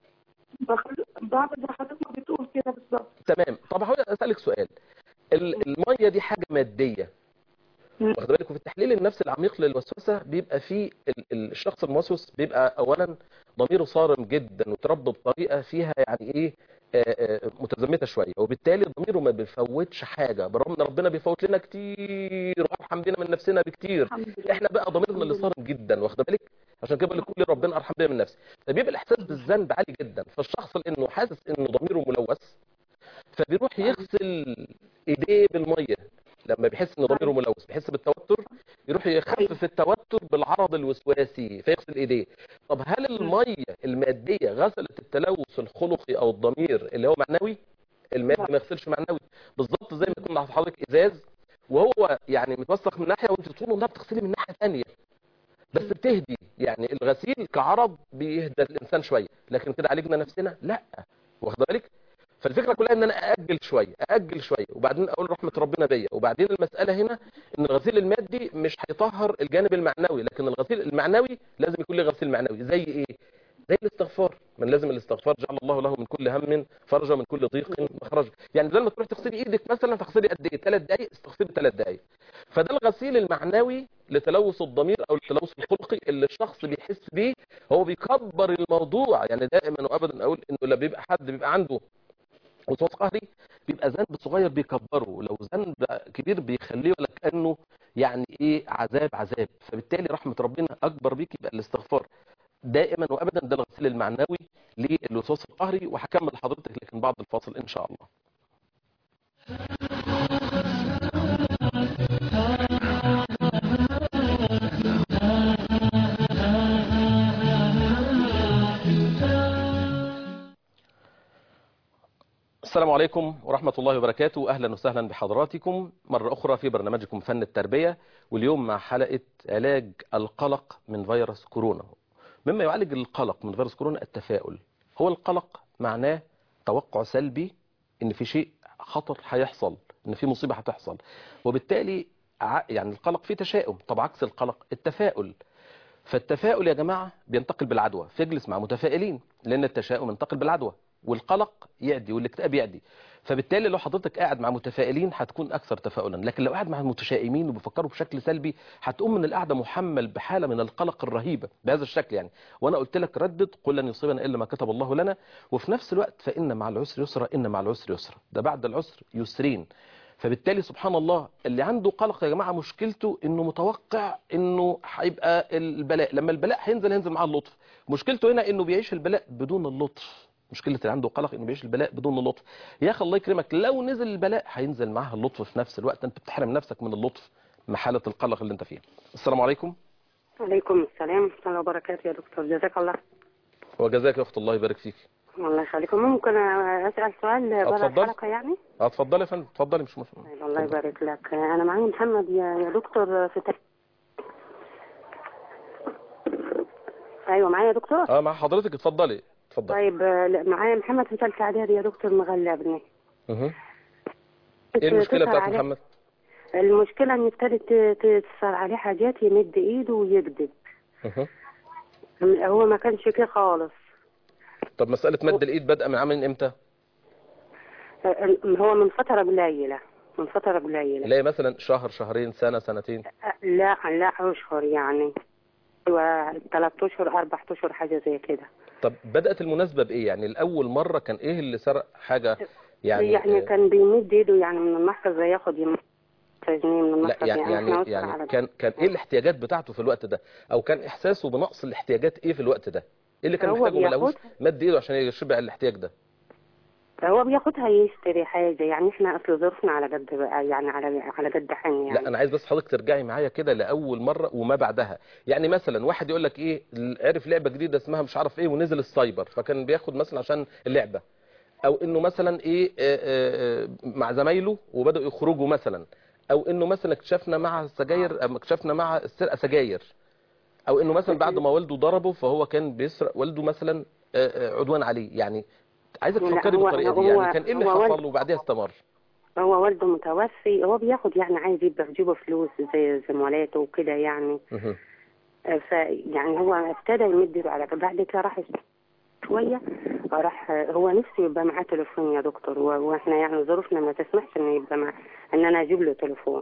بخل- بعمل زي حضرتك ما بتقول كده بالظبط تمام طب هحاول اسالك سؤال ال- الميه دي حاجه ماديه مم. واخد بالك وفي التحليل النفسي العميق للوسوسه بيبقى فيه ال- ال- الشخص الموسوس بيبقى اولا ضميره صارم جدا وتربى بطريقه فيها يعني ايه آه، آه، متزمته شويه وبالتالي ضميره ما بيفوتش حاجه برغم ان ربنا بيفوت لنا كتير وارحم بينا من نفسنا بكتير الحمد لله احنا بقى ضميرنا اللي صارم جدا واخد بالك عشان كده بقول لك كل ربنا ارحم بيا من نفسي فبيبقى الاحساس بالذنب عالي جدا فالشخص لانه حاسس انه ضميره ملوث فبيروح يغسل ايديه بالميه لما بيحس ان ضميره ملوث بيحس بالتوتر يروح يخفف التوتر بالعرض الوسواسي فيغسل ايديه طب هل الميه الماديه غسلت التلوث الخلقي او الضمير اللي هو معنوي المادي ما يغسلش معنوي بالظبط زي ما يكون على حضرتك ازاز وهو يعني متوسخ من ناحيه وانت طول النهار بتغسلي من ناحيه ثانيه بس بتهدي يعني الغسيل كعرض بيهدى الانسان شويه لكن كده عالجنا نفسنا لا واخد بالك فالفكره كلها ان انا ااجل شويه ااجل شويه وبعدين اقول رحمه ربنا بيا وبعدين المساله هنا ان الغسيل المادي مش هيطهر الجانب المعنوي لكن الغسيل المعنوي لازم يكون له غسيل معنوي زي ايه زي الاستغفار من لازم الاستغفار جعل الله له من كل هم فرجا من كل ضيق مخرجا يعني زي ما تروح تغسلي ايدك مثلا تغسلي قد ايه ثلاث دقائق استغفري ثلاث دقائق فده الغسيل المعنوي لتلوث الضمير او التلوث الخلقي اللي الشخص بيحس بيه هو بيكبر الموضوع يعني دائما وابدا اقول انه لما بيبقى حد بيبقى عنده وسواس قهري بيبقى ذنب صغير بيكبره لو ذنب كبير بيخليه ولا كانه يعني ايه عذاب عذاب فبالتالي رحمه ربنا اكبر بيك يبقى الاستغفار دائما وابدا ده الغسيل المعنوي للوسواس القهري وهكمل لحضرتك لكن بعد الفاصل ان شاء الله السلام عليكم ورحمة الله وبركاته أهلا وسهلا بحضراتكم مرة أخرى في برنامجكم فن التربية واليوم مع حلقة علاج القلق من فيروس كورونا مما يعالج القلق من فيروس كورونا التفاؤل هو القلق معناه توقع سلبي ان في شيء خطر هيحصل ان في مصيبة هتحصل وبالتالي ع- يعني القلق فيه تشاؤم طب عكس القلق التفاؤل فالتفاؤل يا جماعة بينتقل بالعدوى فاجلس مع متفائلين لأن التشاؤم ينتقل بالعدوى والقلق يعدي والاكتئاب يعدي فبالتالي لو حضرتك قاعد مع متفائلين هتكون أكثر تفاؤلا لكن لو قاعد مع المتشائمين وبيفكروا بشكل سلبي هتقوم من القعدة محمل بحالة من القلق الرهيبة بهذا الشكل يعني وأنا قلت لك ردد قل لن يصيبنا إلا ما كتب الله لنا وفي نفس الوقت فإن مع العسر يسرا إن مع العسر يسرا ده بعد العسر يسرين فبالتالي سبحان الله اللي عنده قلق يا جماعه مشكلته انه متوقع انه هيبقى البلاء لما البلاء هينزل هينزل معاه اللطف مشكلته هنا انه بيعيش البلاء بدون اللطف مشكله اللي عنده قلق انه بيعيش البلاء بدون اللطف يا اخي الله يكرمك لو نزل البلاء هينزل معاها اللطف في نفس الوقت انت بتحرم نفسك من اللطف مع حاله القلق اللي انت فيها السلام عليكم عليكم السلام ورحمة الله وبركاته يا دكتور جزاك الله وجزاك يا اخت الله يبارك فيك الله يخليكم ممكن اسال سؤال بره اتفضل. الحلقه يعني اه اتفضلي يا فندم اتفضلي مش مش طيب، الله يبارك لك انا معايا محمد يا يا دكتور في تك... ايوه معايا يا دكتور اه مع حضرتك اتفضلي اتفضلي طيب آه، لا، معايا محمد في ثالثه اعدادي يا دكتور مغلبني مه. ايه المشكله تظهر بتاعت عليه- محمد المشكله ان ابتدت ت- تظهر عليه حاجات يمد ايده ويكذب مه. هو ما كانش كده خالص طب مساله مد الايد بادئه من عام امتى آه، هو من فتره قليله من فتره قليله لا مثلا شهر شهرين سنه سنتين آه، لا لا اشهر يعني ايوه ثلاث اشهر اربع اشهر حاجه زي كده طب بدات المناسبه بايه يعني الاول مره كان ايه اللي سرق حاجه يعني, يعني, يعني آه، كان بيمد ايده يعني من المحفظه ياخد يم- جنيه من لا المحفظه يعني احنا يعني, وصل يعني على كان كان ايه الاحتياجات بتاعته في الوقت ده او كان احساسه بنقص الاحتياجات ايه في الوقت ده ايه اللي كان هو محتاجه ما لقوش بياخدها. مد ايده عشان يشبع الاحتياج ده هو بياخدها يشتري حاجه يعني احنا اصل ظروفنا على قد بقى يعني على على قد حن يعني لا انا عايز بس حضرتك ترجعي معايا كده لاول مره وما بعدها يعني مثلا واحد يقول لك ايه عرف لعبه جديده اسمها مش عارف ايه ونزل السايبر فكان بياخد مثلا عشان اللعبه او انه مثلا ايه آه، آه، آه، مع زمايله وبداوا يخرجوا مثلا او انه مثلا اكتشفنا مع السجاير أم اكتشفنا مع السرقه سجاير او انه مثلا بعد ما والده ضربه فهو كان بيسرق والده مثلا آه، آه، عدوان عليه يعني عايزك لا، تفكري هو- بالطريقه دي هو- يعني كان ايه اللي هو حصل والد- له وبعديها استمر هو والده متوفي هو بياخد يعني عايز يبقى في جيبه فلوس زي زملاته وكده يعني مهم. ف يعني هو ابتدى يمد ايده على بعد كده راح شويه راح هو نفسه يبقى معاه تليفون يا دكتور و- واحنا يعني ظروفنا ما تسمحش انه يبقى مع ان انا اجيب له تليفون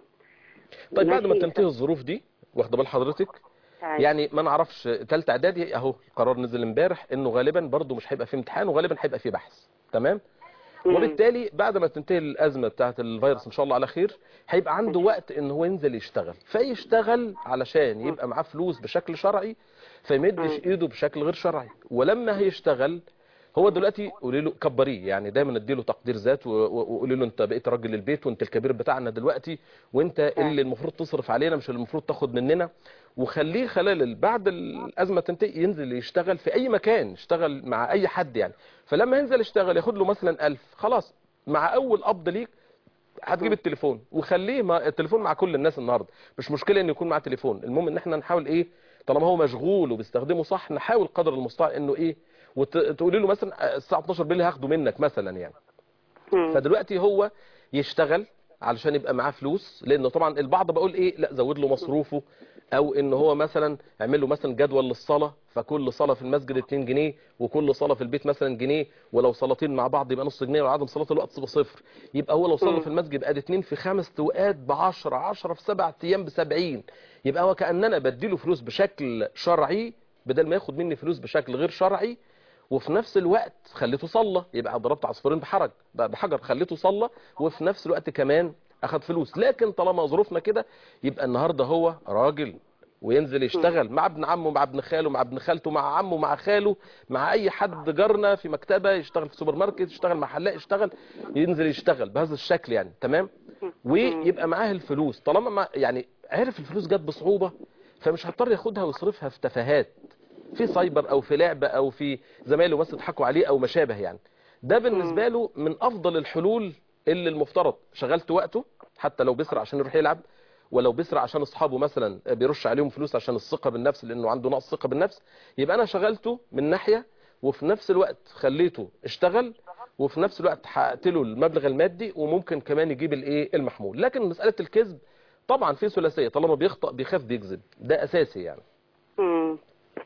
طيب بعد ما ماشي. تنتهي الظروف دي واخده بال حضرتك طيب. يعني ما نعرفش تالتة اعدادي اهو القرار نزل امبارح انه غالبا برضو مش هيبقى فيه امتحان وغالبا هيبقى فيه بحث تمام مم. وبالتالي بعد ما تنتهي الازمه بتاعه الفيروس ان شاء الله على خير هيبقى عنده وقت ان هو ينزل يشتغل فيشتغل علشان يبقى معاه فلوس بشكل شرعي فيمدش ايده بشكل غير شرعي ولما هيشتغل هو دلوقتي قولي له كبريه يعني دايما اديله تقدير ذات و- و- وقولي له انت بقيت راجل البيت وانت الكبير بتاعنا دلوقتي وانت اللي المفروض تصرف علينا مش اللي المفروض تاخد مننا وخليه خلال ال- بعد الازمه تنتهي ينزل يشتغل في اي مكان يشتغل مع اي حد يعني فلما ينزل يشتغل ياخد له مثلا 1000 خلاص مع اول قبض ليك هتجيب التليفون وخليه ما التليفون مع كل الناس النهارده مش مشكله ان يكون معاه تليفون المهم ان احنا نحاول ايه طالما هو مشغول وبيستخدمه صح نحاول قدر المستطاع انه ايه وتقولي له مثلا الساعه 12 بالليل هاخده منك مثلا يعني مم. فدلوقتي هو يشتغل علشان يبقى معاه فلوس لانه طبعا البعض بقول ايه لا زود له مصروفه او ان هو مثلا اعمل له مثلا جدول للصلاه فكل صلاه في المسجد 2 جنيه وكل صلاه في البيت مثلا جنيه ولو صلاتين مع بعض يبقى نص جنيه وعدم صلاه الوقت تبقى صفر يبقى هو لو صلى في المسجد ادي 2 في خمس توقات ب 10 10 في 7 ايام ب 70 يبقى هو كاننا بديله فلوس بشكل شرعي بدل ما ياخد مني فلوس بشكل غير شرعي وفي نفس الوقت خليته صلى يبقى ضربت عصفورين بحرج بحجر خليته صلى وفي نفس الوقت كمان اخد فلوس لكن طالما ظروفنا كده يبقى النهارده هو راجل وينزل يشتغل مع ابن عمه مع ابن خاله مع ابن خالته مع عمه مع خاله مع اي حد جارنا في مكتبه يشتغل في سوبر ماركت يشتغل مع حلاق يشتغل ينزل يشتغل بهذا الشكل يعني تمام ويبقى معاه الفلوس طالما ما يعني عرف الفلوس جت بصعوبه فمش هيضطر ياخدها ويصرفها في تفاهات في سايبر او في لعبه او في زمايله بس يضحكوا عليه او ما شابه يعني ده بالنسبه له من افضل الحلول اللي المفترض شغلت وقته حتى لو بيسرق عشان يروح يلعب ولو بيسرق عشان اصحابه مثلا بيرش عليهم فلوس عشان الثقه بالنفس لانه عنده نقص ثقه بالنفس يبقى انا شغلته من ناحيه وفي نفس الوقت خليته اشتغل وفي نفس الوقت حققت له المبلغ المادي وممكن كمان يجيب الايه المحمول لكن مساله الكذب طبعا في ثلاثيه طالما بيخطأ بيخاف بيكذب ده اساسي يعني مم.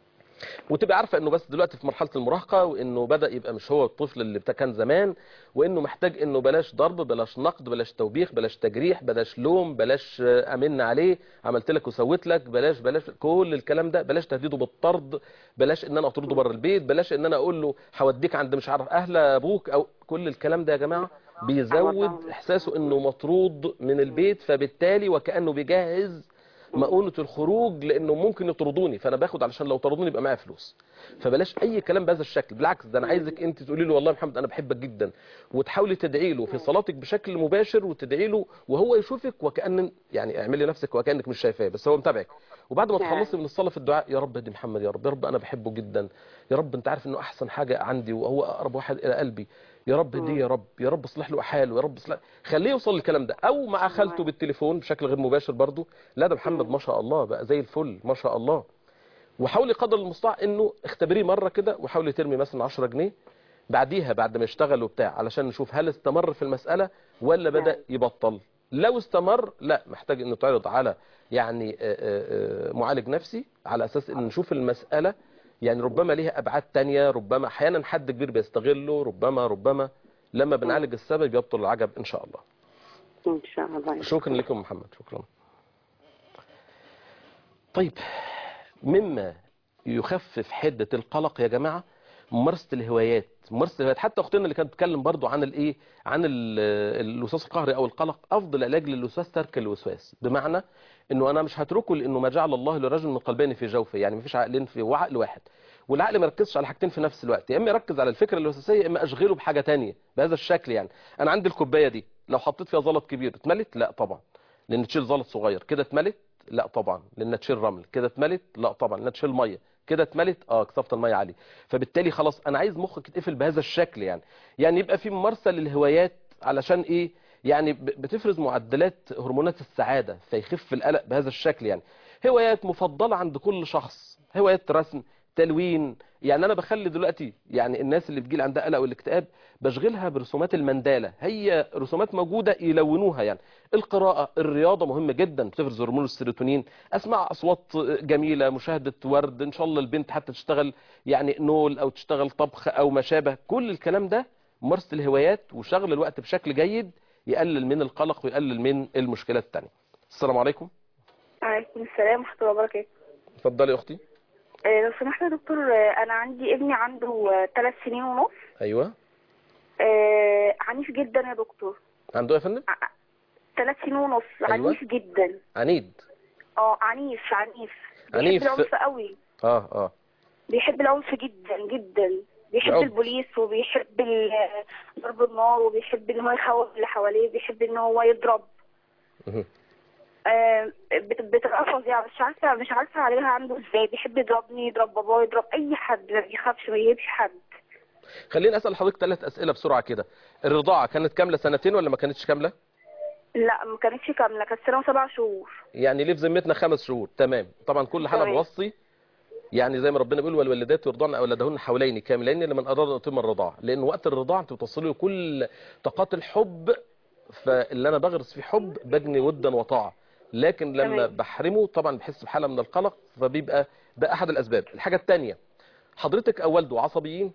وتبقى عارفه انه بس دلوقتي في مرحله المراهقه وانه بدا يبقى مش هو الطفل اللي بتا- كان زمان وانه محتاج انه بلاش ضرب بلاش نقد بلاش توبيخ بلاش تجريح بلاش لوم بلاش آه، امن عليه عملت لك وسويت لك بلاش بلاش كل الكلام ده بلاش تهديده بالطرد بلاش ان انا اطرده بره البيت بلاش ان انا اقول له هوديك عند مش عارف اهل ابوك او كل الكلام ده يا جماعه بيزود طبعاً. احساسه انه مطرود من البيت فبالتالي وكانه بيجهز مؤونة الخروج لانه ممكن يطردوني فانا باخد علشان لو طردوني يبقى معايا فلوس فبلاش اي كلام بهذا الشكل بالعكس ده انا عايزك انت تقولي له والله يا محمد انا بحبك جدا وتحاولي تدعي له في صلاتك بشكل مباشر وتدعي له وهو يشوفك وكأن يعني اعملي نفسك وكأنك مش شايفاه بس هو متابعك وبعد ما نعم. تخلصي من الصلاه في الدعاء يا رب ادي محمد يا رب يا رب انا بحبه جدا يا رب انت عارف انه احسن حاجه عندي وهو اقرب واحد الى قلبي يا رب دي يا رب يا رب اصلح له حاله يا رب اصلح خليه يوصل للكلام ده او مع خالته بالتليفون بشكل غير مباشر برضه لا ده محمد ما شاء الله بقى زي الفل ما شاء الله وحاولي قدر المستطاع انه اختبريه مره كده وحاولي ترمي مثلا 10 جنيه بعديها بعد ما يشتغل وبتاع علشان نشوف هل استمر في المسألة ولا بدأ يبطل لو استمر لا محتاج انه تعرض على يعني آه، آه، آه، معالج نفسي على اساس ان نشوف المسألة يعني ربما ليها ابعاد تانية ربما احيانا حد كبير بيستغله ربما ربما لما بنعالج السبب يبطل العجب ان شاء الله ان شاء الله شكرا لكم محمد شكرا طيب مما يخفف حدة القلق يا جماعة ممارسة الهوايات ممارسة الهوايات حتى اختنا اللي كانت بتتكلم برضو عن الايه عن ال- الوسواس القهري او القلق افضل علاج للوسواس ترك الوسواس بمعنى انه انا مش هتركه لانه ما جعل الله لرجل من قلبين في جوفه يعني مفيش عقلين في وعقل واحد والعقل ما يركزش على حاجتين في نفس الوقت يا اما يركز على الفكره الوسواسيه يا اما اشغله بحاجه تانية بهذا الشكل يعني انا عندي الكوبايه دي لو حطيت فيها زلط كبير اتملت لا طبعا لان تشيل زلط صغير كده اتملت لا طبعا لان تشيل رمل كده اتملت لا طبعا لان تشيل ميه كده اتملت اه كثافه الميه عاليه فبالتالي خلاص انا عايز مخك يتقفل بهذا الشكل يعني يعني يبقى في ممارسه للهوايات علشان ايه يعني ب- بتفرز معدلات هرمونات السعاده فيخف القلق بهذا الشكل يعني هوايات مفضله عند كل شخص هوايات رسم تلوين يعني انا بخلي دلوقتي يعني الناس اللي بتجيلي عندها قلق والاكتئاب بشغلها برسومات المندالة هي رسومات موجودة يلونوها يعني القراءة الرياضة مهمة جدا بتفرز هرمون السيروتونين اسمع اصوات جميلة مشاهدة ورد ان شاء الله البنت حتى تشتغل يعني نول او تشتغل طبخ او ما شابه كل الكلام ده ممارسة الهوايات وشغل الوقت بشكل جيد يقلل من القلق ويقلل من المشكلات التانية السلام عليكم عليكم السلام ورحمة الله وبركاته اتفضلي يا اختي آه، لو سمحت يا دكتور آه، أنا عندي ابني عنده ثلاث سنين ونص ايوه آه، عنيف جدا يا دكتور عنده إيه يا فندم ثلاث سنين ونص أيوة. عنيف جدا عنيد اه عنيف عنيف عنيف. بيحب العنف قوي اه اه بيحب العنف جدا جدا بيحب العنف. البوليس وبيحب ال- ضرب النار وبيحب ان هو يخوف اللي حواليه بيحب ان هو يضرب مهم. آه، بت- بتبقى فظيعة مش عارفة مش عارفة عليها عنده ازاي بيحب يضربني يضرب باباه يضرب أي حد ما بيخافش ما يهيبش حد خليني اسال حضرتك ثلاث اسئله بسرعه كده الرضاعه كانت كامله سنتين ولا ما كانتش كامله لا ما كانتش كاملة كانت سنة وسبع شهور يعني ليه في ذمتنا خمس شهور تمام طبعا كل حاله تمام. بوصي يعني زي ما ربنا بيقول والوالدات يرضعن اولادهن حولين كاملين لمن اراد ان يتم الرضاعه لان وقت الرضاعه انت بتوصلي له كل طاقات الحب فاللي انا بغرس فيه حب بجني ودا وطاعه لكن لما تمام. بحرمه طبعا بحس بحاله من القلق فبيبقى ده احد الاسباب الحاجه الثانيه حضرتك او والده عصبيين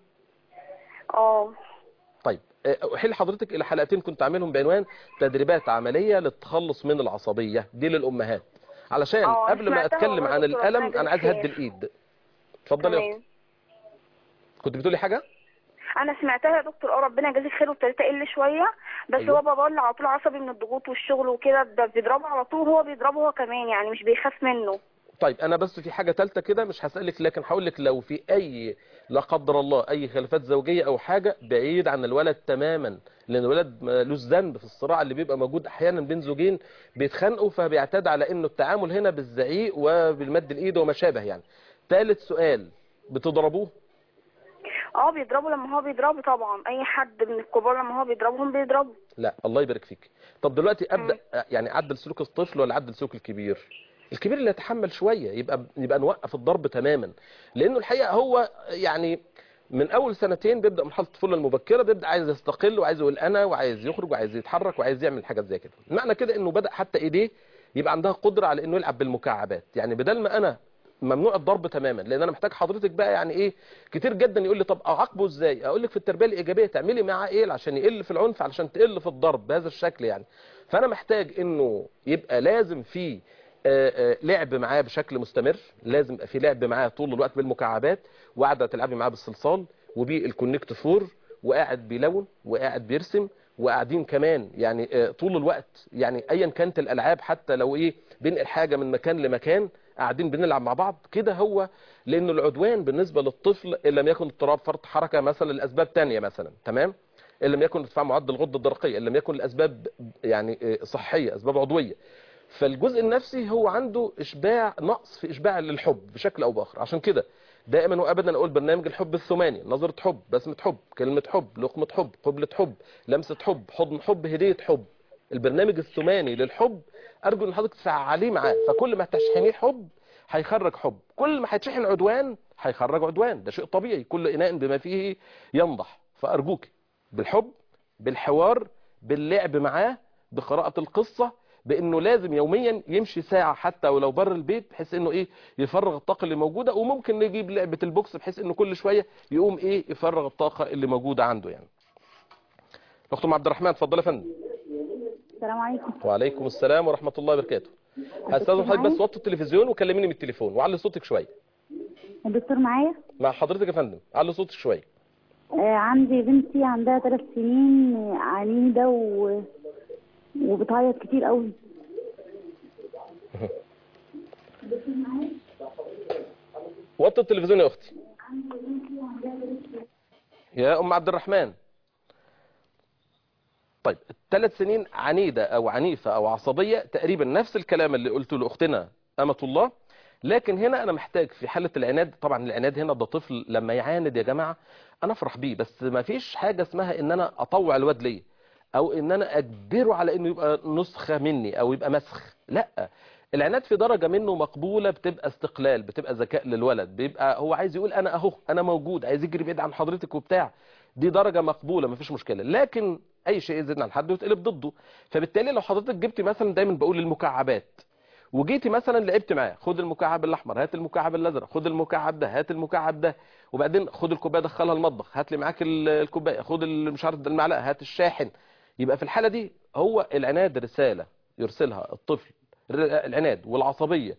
اه طيب أه، احيل حضرتك الى حلقتين كنت عاملهم بعنوان تدريبات عمليه للتخلص من العصبيه دي للامهات علشان اه، قبل ما سمعتها اتكلم والله عن يا دكتور، الالم ربنا انا عايز يجزيك اهدي خير. الايد اتفضلي يا اختي تمام كنت بتقولي حاجه انا سمعتها يا دكتور اه ربنا يجازيك خير وابتديت اقل شويه بس أيوة. هو بابا اللي على طول عصبي من الضغوط والشغل وكده ده بيضربه على طول وهو بيضربه هو كمان يعني مش بيخاف منه طيب انا بس في حاجه ثالثه كده مش هسالك لكن هقول لك لو في اي لا قدر الله اي خلافات زوجيه او حاجه بعيد عن الولد تماما لان الولد ملوش ذنب في الصراع اللي بيبقى موجود احيانا بين زوجين بيتخانقوا فبيعتاد على انه التعامل هنا بالزعيق وبالمد الايد وما شابه يعني ثالث سؤال بتضربوه اه بيضربه لما هو بيضربه طبعا اي حد من الكبار لما هو بيضربهم بيضربه لا الله يبارك فيك طب دلوقتي ابدا يعني اعدل سلوك الطفل ولا اعدل سلوك الكبير الكبير اللي يتحمل شويه يبقى يبقى نوقف الضرب تماما لانه الحقيقه هو يعني من اول سنتين بيبدا مرحله الطفوله المبكره بيبدا عايز يستقل وعايز يقول انا وعايز يخرج وعايز يتحرك وعايز يعمل حاجات زي كده معنى كده انه بدا حتى ايديه يبقى عندها قدره على انه يلعب بالمكعبات يعني بدل ما انا ممنوع الضرب تماما لان انا محتاج حضرتك بقى يعني ايه كتير جدا يقول لي طب اعاقبه ازاي اقول لك في التربيه الايجابيه تعملي معاه ايه عشان يقل في العنف علشان تقل في الضرب بهذا الشكل يعني فانا محتاج انه يبقى لازم في آه، آه، لعب معاه بشكل مستمر لازم يبقى في لعب معاه طول الوقت بالمكعبات وقاعده تلعبي معاه بالصلصال وبالكونكت فور وقاعد بيلون وقاعد بيرسم وقاعدين كمان يعني آه، طول الوقت يعني ايا كانت الالعاب حتى لو ايه بنقل حاجه من مكان لمكان قاعدين بنلعب مع بعض كده هو لان العدوان بالنسبه للطفل ان لم يكن اضطراب فرط حركه مثلا لاسباب تانية مثلا تمام ان لم يكن ارتفاع معدل الغده الدرقيه ان لم يكن لاسباب يعني آه، صحيه اسباب عضويه فالجزء النفسي هو عنده اشباع نقص في اشباع للحب بشكل او باخر عشان كده دائما وابدا اقول برنامج الحب الثماني نظره حب بسمه حب كلمه حب لقمه حب قبله حب لمسه حب حضن حب هديه حب البرنامج الثماني للحب ارجو ان حضرتك تفعليه معاه فكل ما تشحنيه حب هيخرج حب كل ما هيتشحن عدوان هيخرج عدوان ده شيء طبيعي كل اناء بما فيه ينضح فارجوك بالحب بالحوار باللعب معاه بقراءة القصة بانه لازم يوميا يمشي ساعة حتى ولو بره البيت بحيث انه ايه يفرغ الطاقة اللي موجودة وممكن نجيب لعبة البوكس بحيث انه كل شوية يقوم ايه يفرغ الطاقة اللي موجودة عنده يعني الاخت ام عبد الرحمن اتفضل يا فندم السلام عليكم وعليكم السلام ورحمة الله وبركاته هستاذن حضرتك بس وطي التلفزيون وكلميني من التليفون وعلي صوتك شوية الدكتور معايا مع حضرتك يا فندم علي صوتك شوية آه عندي بنتي عندها ثلاث سنين آه، عنيدة و... وبتعيط كتير قوي وطي التلفزيون يا اختي يا ام عبد الرحمن طيب الثلاث سنين عنيدة او عنيفة او عصبية تقريبا نفس الكلام اللي قلته لاختنا امة الله لكن هنا انا محتاج في حالة العناد طبعا العناد هنا ده طفل لما يعاند يا جماعة انا افرح بيه بس ما فيش حاجة اسمها ان انا اطوع الواد ليه او ان انا اجبره على انه يبقى نسخة مني او يبقى مسخ لا العناد في درجة منه مقبولة بتبقى استقلال بتبقى ذكاء للولد بيبقى هو عايز يقول انا اهو انا موجود عايز يجري بعيد عن حضرتك وبتاع دي درجة مقبولة مفيش مشكلة لكن اي شيء يزيد عن حد ويتقلب ضده فبالتالي لو حضرتك جبتي مثلا دايما بقول المكعبات وجيتي مثلا لعبت معاه خد المكعب الاحمر هات المكعب الازرق خد المكعب ده هات المكعب ده وبعدين خد الكوبايه دخلها المطبخ هات لي معاك ال- الكوبايه خد ال- مش عارف المعلقه هات الشاحن يبقى في الحاله دي هو العناد رساله يرسلها الطفل الر- العناد والعصبيه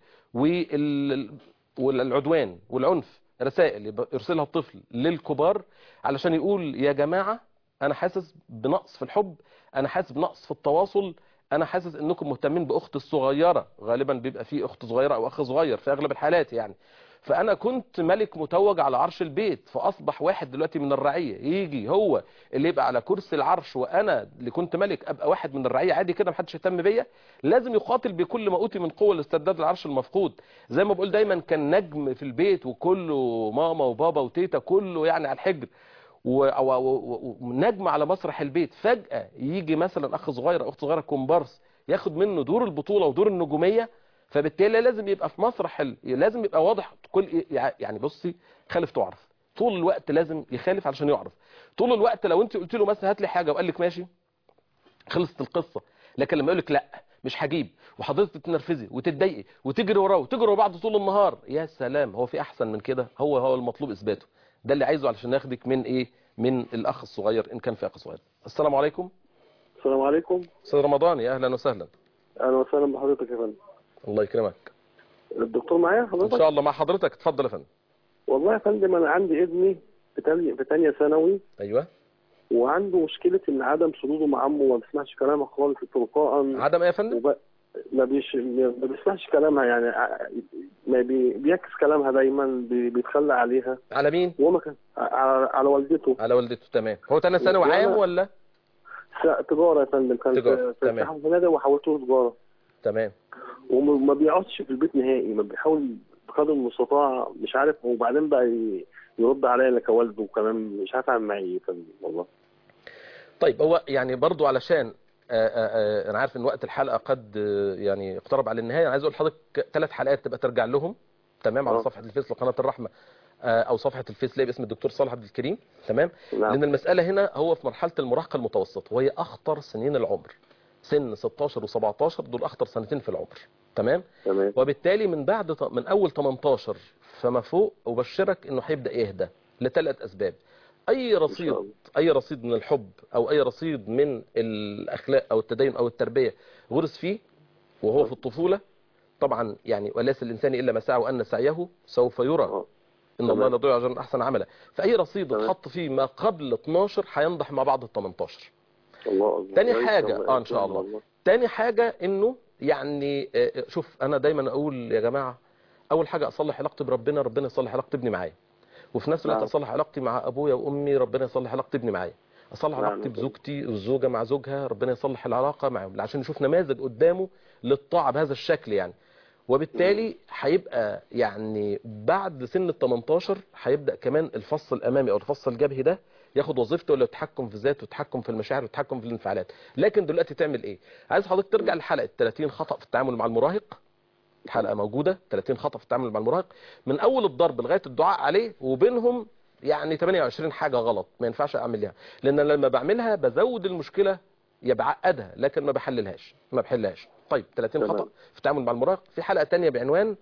وال- والعدوان والعنف رسائل يبقى يرسلها الطفل للكبار علشان يقول يا جماعه انا حاسس بنقص في الحب انا حاسس بنقص في التواصل انا حاسس انكم مهتمين باختي الصغيره غالبا بيبقى في اخت صغيره او اخ صغير في اغلب الحالات يعني فانا كنت ملك متوج على عرش البيت فاصبح واحد دلوقتي من الرعيه يجي هو اللي يبقى على كرسي العرش وانا اللي كنت ملك ابقى واحد من الرعيه عادي كده محدش يهتم بيا لازم يقاتل بكل ما اوتي من قوه لاسترداد العرش المفقود زي ما بقول دايما كان نجم في البيت وكله ماما وبابا وتيتا كله يعني على الحجر و- و- و- ونجم على مسرح البيت فجأة يجي مثلا أخ صغير أو أخت صغيرة كومبارس ياخد منه دور البطولة ودور النجومية فبالتالي لازم يبقى في مسرح ال... لازم يبقى واضح كل يعني بصي خالف تعرف طول الوقت لازم يخالف علشان يعرف طول الوقت لو انت قلت له مثلا هات لي حاجه وقال لك ماشي خلصت القصه لكن لما يقول لك لا مش هجيب وحضرتك تتنرفزي وتتضايقي وتجري وراه وتجري ورا بعض طول النهار يا سلام هو في احسن من كده هو هو المطلوب اثباته ده اللي عايزه علشان ياخدك من ايه من الاخ الصغير ان كان في اخ صغير السلام عليكم السلام عليكم استاذ رمضان يا اهلا وسهلا اهلا وسهلا بحضرتك يا فندم الله يكرمك الدكتور معايا ان حضرتك شاء الله مع حضرتك اتفضل يا فندم والله يا فندم انا عندي ابني في تانية في تانية ثانوي ايوه وعنده مشكله ان عدم صدوده مع عمه ما بيسمعش كلامها خالص تلقاء عدم ايه يا فندم وب... ما بيش ما بيسمعش كلامها يعني ع- ما بي... بيعكس كلامها دايما بي... بيتخلى عليها على مين وهو ما كان على... على والدته على والدته تمام هو تاني ثانوي وأنا- عام ولا س- تجاره يا فندم كان تجارة، في- في تمام. اتحاد فنادق وحولته تجاره تمام وما بيقعدش في البيت نهائي ما بيحاول بقدر المستطاع مش عارف وبعدين بقى ي- يرد عليا كوالده وكمان مش عارف اعمل معاه ايه يا فندم والله طيب هو يعني برضو علشان آآ آآ انا عارف ان وقت الحلقه قد آه، يعني اقترب على النهايه انا عايز اقول لحضرتك ثلاث حلقات تبقى ترجع لهم تمام على آه. صفحه الفيس لقناه الرحمه آه، او صفحه الفيس ليه باسم الدكتور صالح عبد الكريم تمام نعم لان المساله هنا هو في مرحله المراهقه المتوسطه وهي اخطر سنين العمر سن 16 و17 دول اخطر سنتين في العمر تمام تمام وبالتالي من بعد ط- من اول 18 فما فوق ابشرك انه هيبدا يهدى لثلاث اسباب اي رصيد الله. اي رصيد من الحب او اي رصيد من الاخلاق او التدين او التربيه غرس فيه وهو في الطفوله طبعا يعني وليس الانسان الا ما سعى وان سعيه سوف يرى آه. ان الله تمام. لا يضيع اجر احسن عملا فاي رصيد تمام. اتحط فيه ما قبل 12 هينضح مع بعض ال 18 الله أكبر تاني يا ريت حاجة، والله. آه، إن شاء الله. تاني حاجة انه يعني آه، شوف انا دايما اقول يا جماعة اول حاجة اصلح علاقتي بربنا ربنا يصلح علاقتي ابني معايا وفي نفس الوقت نعم. اصلح علاقتي مع ابويا وامي ربنا يصلح علاقتي ابني معايا اصلح نعم. علاقتي بزوجتي والزوجة مع زوجها ربنا يصلح العلاقة معهم عشان نشوف نماذج قدامه للطاعة بهذا الشكل يعني وبالتالي هيبقى يعني بعد سن ال 18 هيبدا كمان الفص الامامي او الفص الجبهي ده ياخد وظيفته اللي هو التحكم في الذات والتحكم في المشاعر والتحكم في الانفعالات لكن دلوقتي تعمل ايه عايز حضرتك ترجع لحلقه 30 خطا في التعامل مع المراهق الحلقه موجوده 30 خطا في التعامل مع المراهق من اول الضرب لغايه الدعاء عليه وبينهم يعني 28 حاجه غلط ما ينفعش اعملها لان لما بعملها بزود المشكله يا بعقدها لكن ما بحللهاش ما بحلهاش طيب 30 تمام. خطا في التعامل مع المراهق في حلقه تانية بعنوان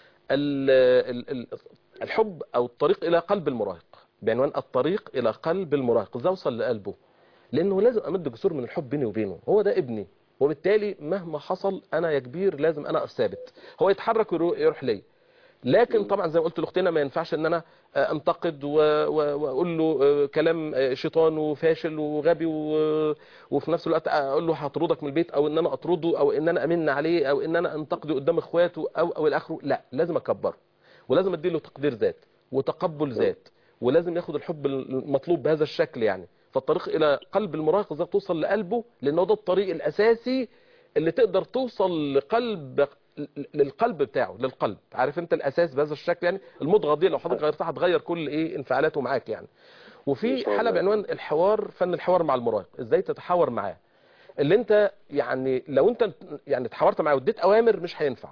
ال- ال- ال- الحب او الطريق الى قلب المراهق بعنوان الطريق الى قلب المراهق ازاي اوصل لقلبه لانه لازم امد جسور من الحب بيني وبينه هو ده ابني وبالتالي مهما حصل انا يا كبير لازم انا ثابت هو يتحرك ويرو- يروح لي لكن طبعا زي ما قلت لاختنا ما ينفعش ان انا آه، انتقد و- و- واقول له آه، كلام آه، شيطان وفاشل وغبي و- وفي نفس الوقت اقول له هطردك من البيت او ان انا اطرده او ان انا امن عليه او ان انا انتقده قدام اخواته او او الى اخره لا لازم اكبره ولازم اديله تقدير ذات وتقبل ذات ولازم ياخد الحب المطلوب بهذا الشكل يعني فالطريق الى قلب المراهق ازاي توصل لقلبه لان هو ده الطريق الاساسي اللي تقدر توصل لقلب للقلب بتاعه للقلب عارف انت الاساس بهذا الشكل يعني المضغه دي لو حضرتك غيرتها هتغير كل ايه انفعالاته معاك يعني إن وفي شاء حلقه الله. بعنوان الحوار فن الحوار مع المراهق ازاي تتحاور معاه اللي انت يعني لو انت يعني تحاورت معاه واديت اوامر مش هينفع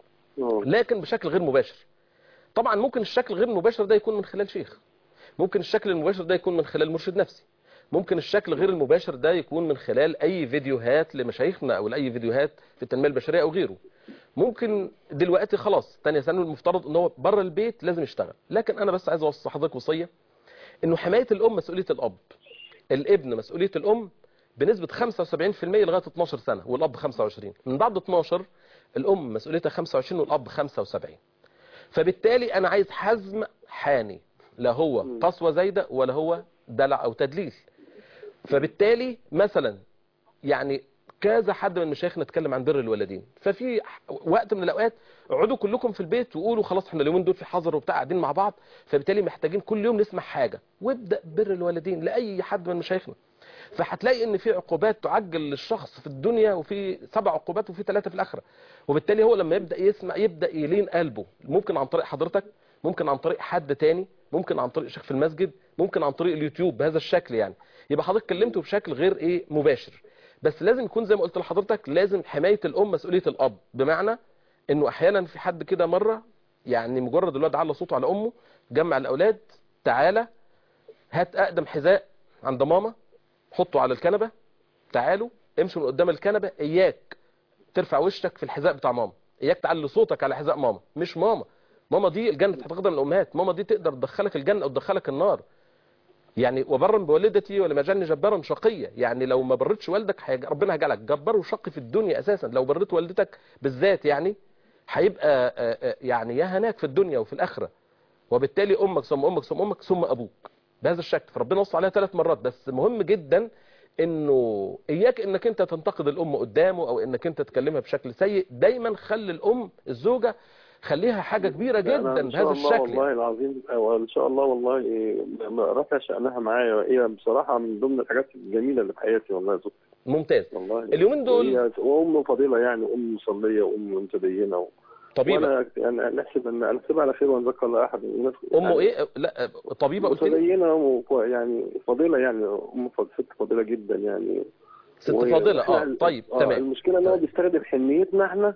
آه. لكن بشكل غير مباشر طبعا ممكن الشكل غير المباشر ده يكون من خلال شيخ ممكن الشكل المباشر ده يكون من خلال مرشد نفسي ممكن الشكل غير المباشر ده يكون من خلال اي فيديوهات لمشايخنا او لاي فيديوهات في التنميه البشريه او غيره ممكن دلوقتي خلاص تانية سنة المفترض ان هو بره البيت لازم يشتغل لكن انا بس عايز اوصي حضرتك وصيه انه حمايه الام مسؤوليه الاب الابن مسؤوليه الام بنسبه 75% لغايه 12 سنه والاب 25 من بعد 12 الام مسؤوليتها 25 والاب 75 فبالتالي انا عايز حزم حاني لا هو مم. قسوه زايده ولا هو دلع او تدليل فبالتالي مثلا يعني كذا حد من مشايخنا اتكلم عن بر الوالدين ففي وقت من الاوقات اقعدوا كلكم في البيت وقولوا خلاص احنا اليومين دول في حظر وبتاع قاعدين مع بعض فبالتالي محتاجين كل يوم نسمع حاجه وابدا بر الوالدين لاي حد من مشايخنا فهتلاقي ان في عقوبات تعجل للشخص في الدنيا وفي سبع عقوبات وفي ثلاثه في الاخره وبالتالي هو لما يبدا يسمع يبدا يلين قلبه ممكن عن طريق حضرتك ممكن عن طريق حد تاني ممكن عن طريق شيخ في المسجد ممكن عن طريق اليوتيوب بهذا الشكل يعني يبقى حضرتك كلمته بشكل غير ايه مباشر بس لازم يكون زي ما قلت لحضرتك لازم حمايه الام مسؤوليه الاب بمعنى انه احيانا في حد كده مره يعني مجرد الواد على صوته على امه جمع الاولاد تعالى هات اقدم حذاء عند ماما حطه على الكنبه تعالوا امشوا من قدام الكنبه اياك ترفع وشك في الحذاء بتاع ماما اياك تعلي صوتك على حذاء ماما مش ماما ماما دي الجنه هتقدم الامهات ماما دي تقدر تدخلك الجنه او تدخلك النار يعني وبرا بوالدتي ولم يجعلني جبارا شقيا يعني لو ما برتش والدك هيج- ربنا هيجعلك جبار وشقي في الدنيا اساسا لو بريت والدتك بالذات يعني هيبقى آه، آه، يعني يا هناك في الدنيا وفي الاخره وبالتالي امك ثم امك ثم امك ثم ابوك بهذا الشكل فربنا وصى عليها ثلاث مرات بس مهم جدا انه اياك انك انت تنتقد الام قدامه او انك انت تكلمها بشكل سيء دايما خلي الام الزوجه خليها حاجه كبيره أنا جدا إن شاء بهذا الله الشكل والله العظيم أو إن شاء الله والله إيه، ما رفع شأنها معايا هي بصراحة من ضمن الحاجات الجميلة اللي في حياتي والله يا زوجتي ممتاز والله اليومين دول- وهي- وأم فضيلة يعني أم مصلية وأم متدينة و... طبيبه وأنا يعني نحسب أن نحسبها على خير ونذكر لا أحد من الناس امه يعني ايه لا طبيبه قلت لي متدينة و- يعني فضيلة يعني أم فض- ست فضيلة جدا يعني ست وهي- فاضله اه إحنا- طيب آه، تمام المشكلة إن هو طيب. بيستخدم حنيتنا إحنا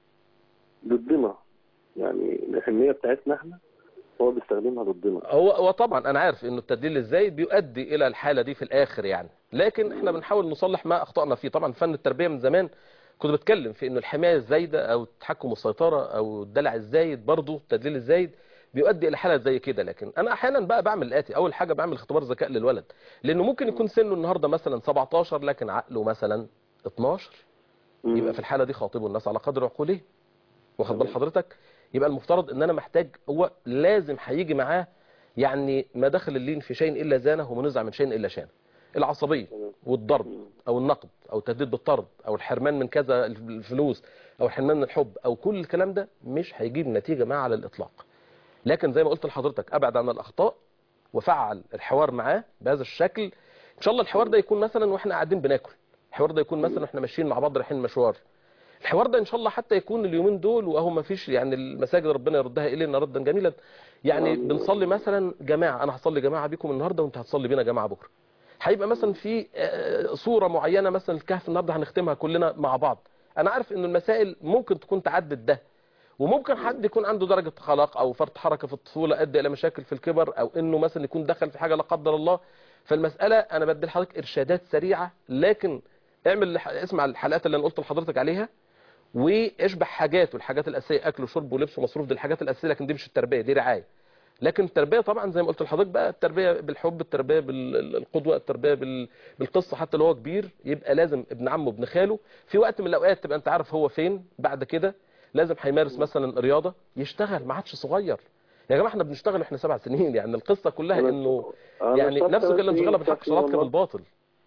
ضدنا يعني الحنية بتاعتنا إحنا هو بيستخدمها ضدنا هو هو طبعا انا عارف انه التدليل الزايد بيؤدي الى الحاله دي في الاخر يعني لكن احنا بنحاول نصلح ما اخطانا فيه طبعا فن التربيه من زمان كنت بتكلم في انه الحمايه الزايده او التحكم والسيطره او الدلع الزايد برضه التدليل الزايد بيؤدي الى حاله زي كده لكن انا احيانا بقى بعمل الاتي اول حاجه بعمل اختبار ذكاء للولد لانه ممكن يكون سنه النهارده مثلا 17 لكن عقله مثلا 12 يبقى في الحاله دي خاطبوا الناس على قدر عقولهم واخد بال حضرتك يبقى المفترض ان انا محتاج هو لازم هيجي معاه يعني ما دخل اللين في شيء الا زانه وما نزع من شيء الا شانه العصبيه والضرب او النقد او التهديد بالطرد او الحرمان من كذا الفلوس او الحرمان من الحب او كل الكلام ده مش هيجيب نتيجه معاه على الاطلاق لكن زي ما قلت لحضرتك ابعد عن الاخطاء وفعل الحوار معاه بهذا الشكل ان شاء الله الحوار ده يكون مثلا واحنا قاعدين بناكل الحوار ده يكون مثلا واحنا ماشيين مع بعض رايحين مشوار الحوار ده ان شاء الله حتى يكون اليومين دول وهو ما فيش يعني المساجد ربنا يردها الينا ردا جميلا يعني بنصلي مثلا جماعه انا هصلي جماعه بيكم النهارده وانت هتصلي بينا جماعه بكره هيبقى مثلا في آه، صوره معينه مثلا الكهف النهارده هنختمها كلنا مع بعض انا عارف ان المسائل ممكن تكون تعدد ده وممكن حد يكون عنده درجه خلاق او فرط حركه في الطفوله ادى الى مشاكل في الكبر او انه مثلا يكون دخل في حاجه لا قدر الله فالمساله انا بدي لحضرتك ارشادات سريعه لكن اعمل لح- اسمع الحلقات اللي انا قلت لحضرتك عليها واشبع حاجات والحاجات الاساسيه اكل وشرب ولبس ومصروف دي الحاجات الاساسيه لكن دي مش التربيه دي رعايه لكن التربيه طبعا زي ما قلت لحضرتك بقى التربيه بالحب التربيه بالقدوه التربيه بال- بالقصه حتى لو هو كبير يبقى لازم ابن عمه ابن خاله في وقت من الاوقات تبقى انت عارف هو فين بعد كده لازم هيمارس مثلا رياضه يشتغل ما عادش صغير يا جماعه احنا بنشتغل واحنا سبع سنين يعني القصه كلها انه يعني نفسه كده اللي مشغله بالحق شراطك بالباطل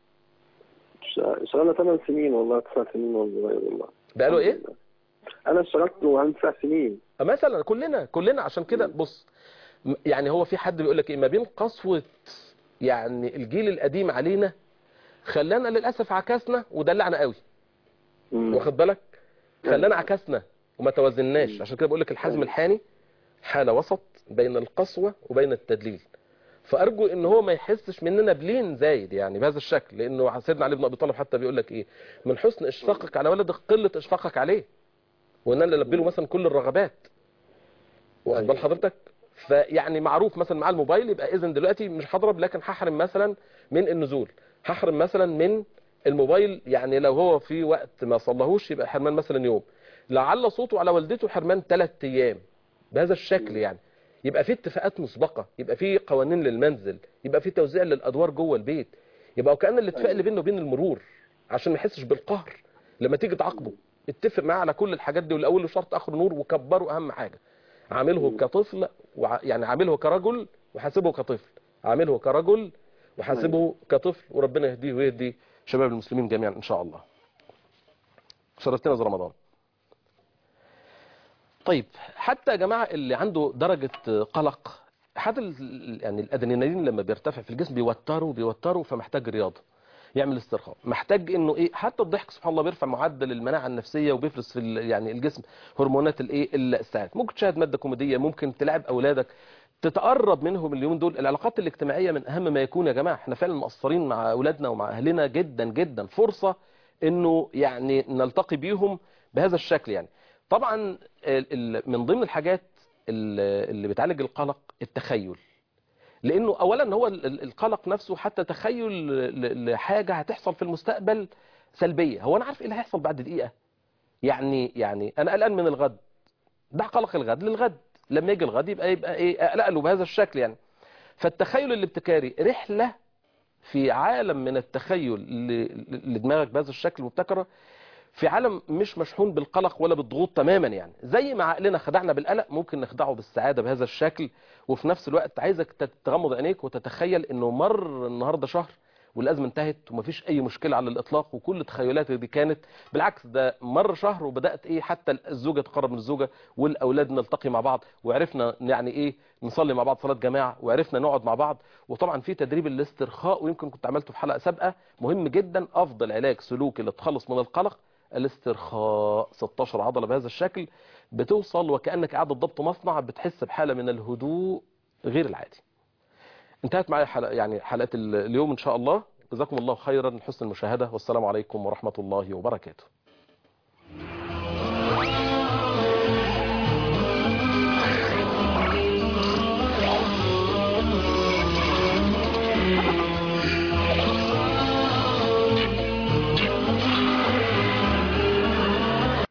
اشتغلنا 8 سنين والله 9 سنين والله والله بقاله ايه انا اشتغلت وعندي 9 سنين مثلا كلنا كلنا عشان كده بص م- يعني هو في حد بيقول لك ايه ما بين قسوه يعني الجيل القديم علينا خلانا للاسف عكسنا ودلعنا قوي مم. واخد بالك خلانا عكسنا وما توازناش عشان كده بقول لك الحزم الحاني حاله وسط بين القسوه وبين التدليل فارجو ان هو ما يحسش مننا بلين زايد يعني بهذا الشكل لانه سيدنا علي بن ابي طالب حتى بيقول لك ايه من حسن اشفاقك على ولدك قله اشفاقك عليه وان انا البي له مثلا كل الرغبات واخد بال حضرتك فيعني معروف مثلا مع الموبايل يبقى اذا دلوقتي مش هضرب لكن هحرم مثلا من النزول هحرم مثلا من الموبايل يعني لو هو في وقت ما صلهوش يبقى حرمان مثلا يوم لعل صوته على والدته حرمان ثلاث ايام بهذا الشكل يعني يبقى في اتفاقات مسبقه يبقى في قوانين للمنزل يبقى في توزيع للادوار جوه البيت يبقى وكان الاتفاق اللي بينه وبين المرور عشان ما يحسش بالقهر لما تيجي تعاقبه اتفق معاه على كل الحاجات دي والاول شرط اخر نور وكبره اهم حاجه عامله كطفل وع... يعني عامله كرجل وحاسبه كطفل عامله كرجل وحاسبه كطفل وربنا يهديه ويهدي شباب المسلمين جميعا ان شاء الله شرفتنا زي رمضان طيب حتى يا جماعه اللي عنده درجه قلق حتى ال- يعني الادرينالين لما بيرتفع في الجسم بيوتره بيوتره فمحتاج رياضه يعمل استرخاء محتاج انه ايه حتى الضحك سبحان الله بيرفع معدل المناعه النفسيه وبيفرز في ال- يعني الجسم هرمونات الايه السعاده ممكن تشاهد ماده كوميديه ممكن تلعب اولادك تتقرب منهم اليومين دول العلاقات الاجتماعيه من اهم ما يكون يا جماعه احنا فعلا مقصرين مع اولادنا ومع اهلنا جدا جدا فرصه انه يعني نلتقي بيهم بهذا الشكل يعني طبعا ال- ال- من ضمن الحاجات ال- اللي بتعالج القلق التخيل لانه اولا هو ال- ال- القلق نفسه حتى تخيل ل- لحاجه هتحصل في المستقبل سلبيه هو انا عارف ايه اللي هيحصل بعد دقيقه يعني يعني انا قلقان من الغد دع قلق الغد للغد لما يجي الغد يبقى يبقى ايه اقلق له بهذا الشكل يعني فالتخيل الابتكاري رحله في عالم من التخيل ل- لدماغك بهذا الشكل مبتكره في عالم مش مشحون بالقلق ولا بالضغوط تماما يعني زي ما عقلنا خدعنا بالقلق ممكن نخدعه بالسعادة بهذا الشكل وفي نفس الوقت عايزك تغمض عينيك وتتخيل انه مر النهاردة شهر والأزمة انتهت ومفيش أي مشكلة على الإطلاق وكل تخيلاتك دي كانت بالعكس ده مر شهر وبدأت إيه حتى الزوجة تقرب من الزوجة والأولاد نلتقي مع بعض وعرفنا يعني إيه نصلي مع بعض صلاة جماعة وعرفنا نقعد مع بعض وطبعا في تدريب الاسترخاء ويمكن كنت عملته في حلقة سابقة مهم جدا أفضل علاج سلوكي للتخلص من القلق الاسترخاء 16 عضلة بهذا الشكل بتوصل وكأنك قاعد ضبط مصنع بتحس بحالة من الهدوء غير العادي انتهت معايا حلقة يعني حلقة اليوم إن شاء الله جزاكم الله خيرا حسن المشاهدة والسلام عليكم ورحمة الله وبركاته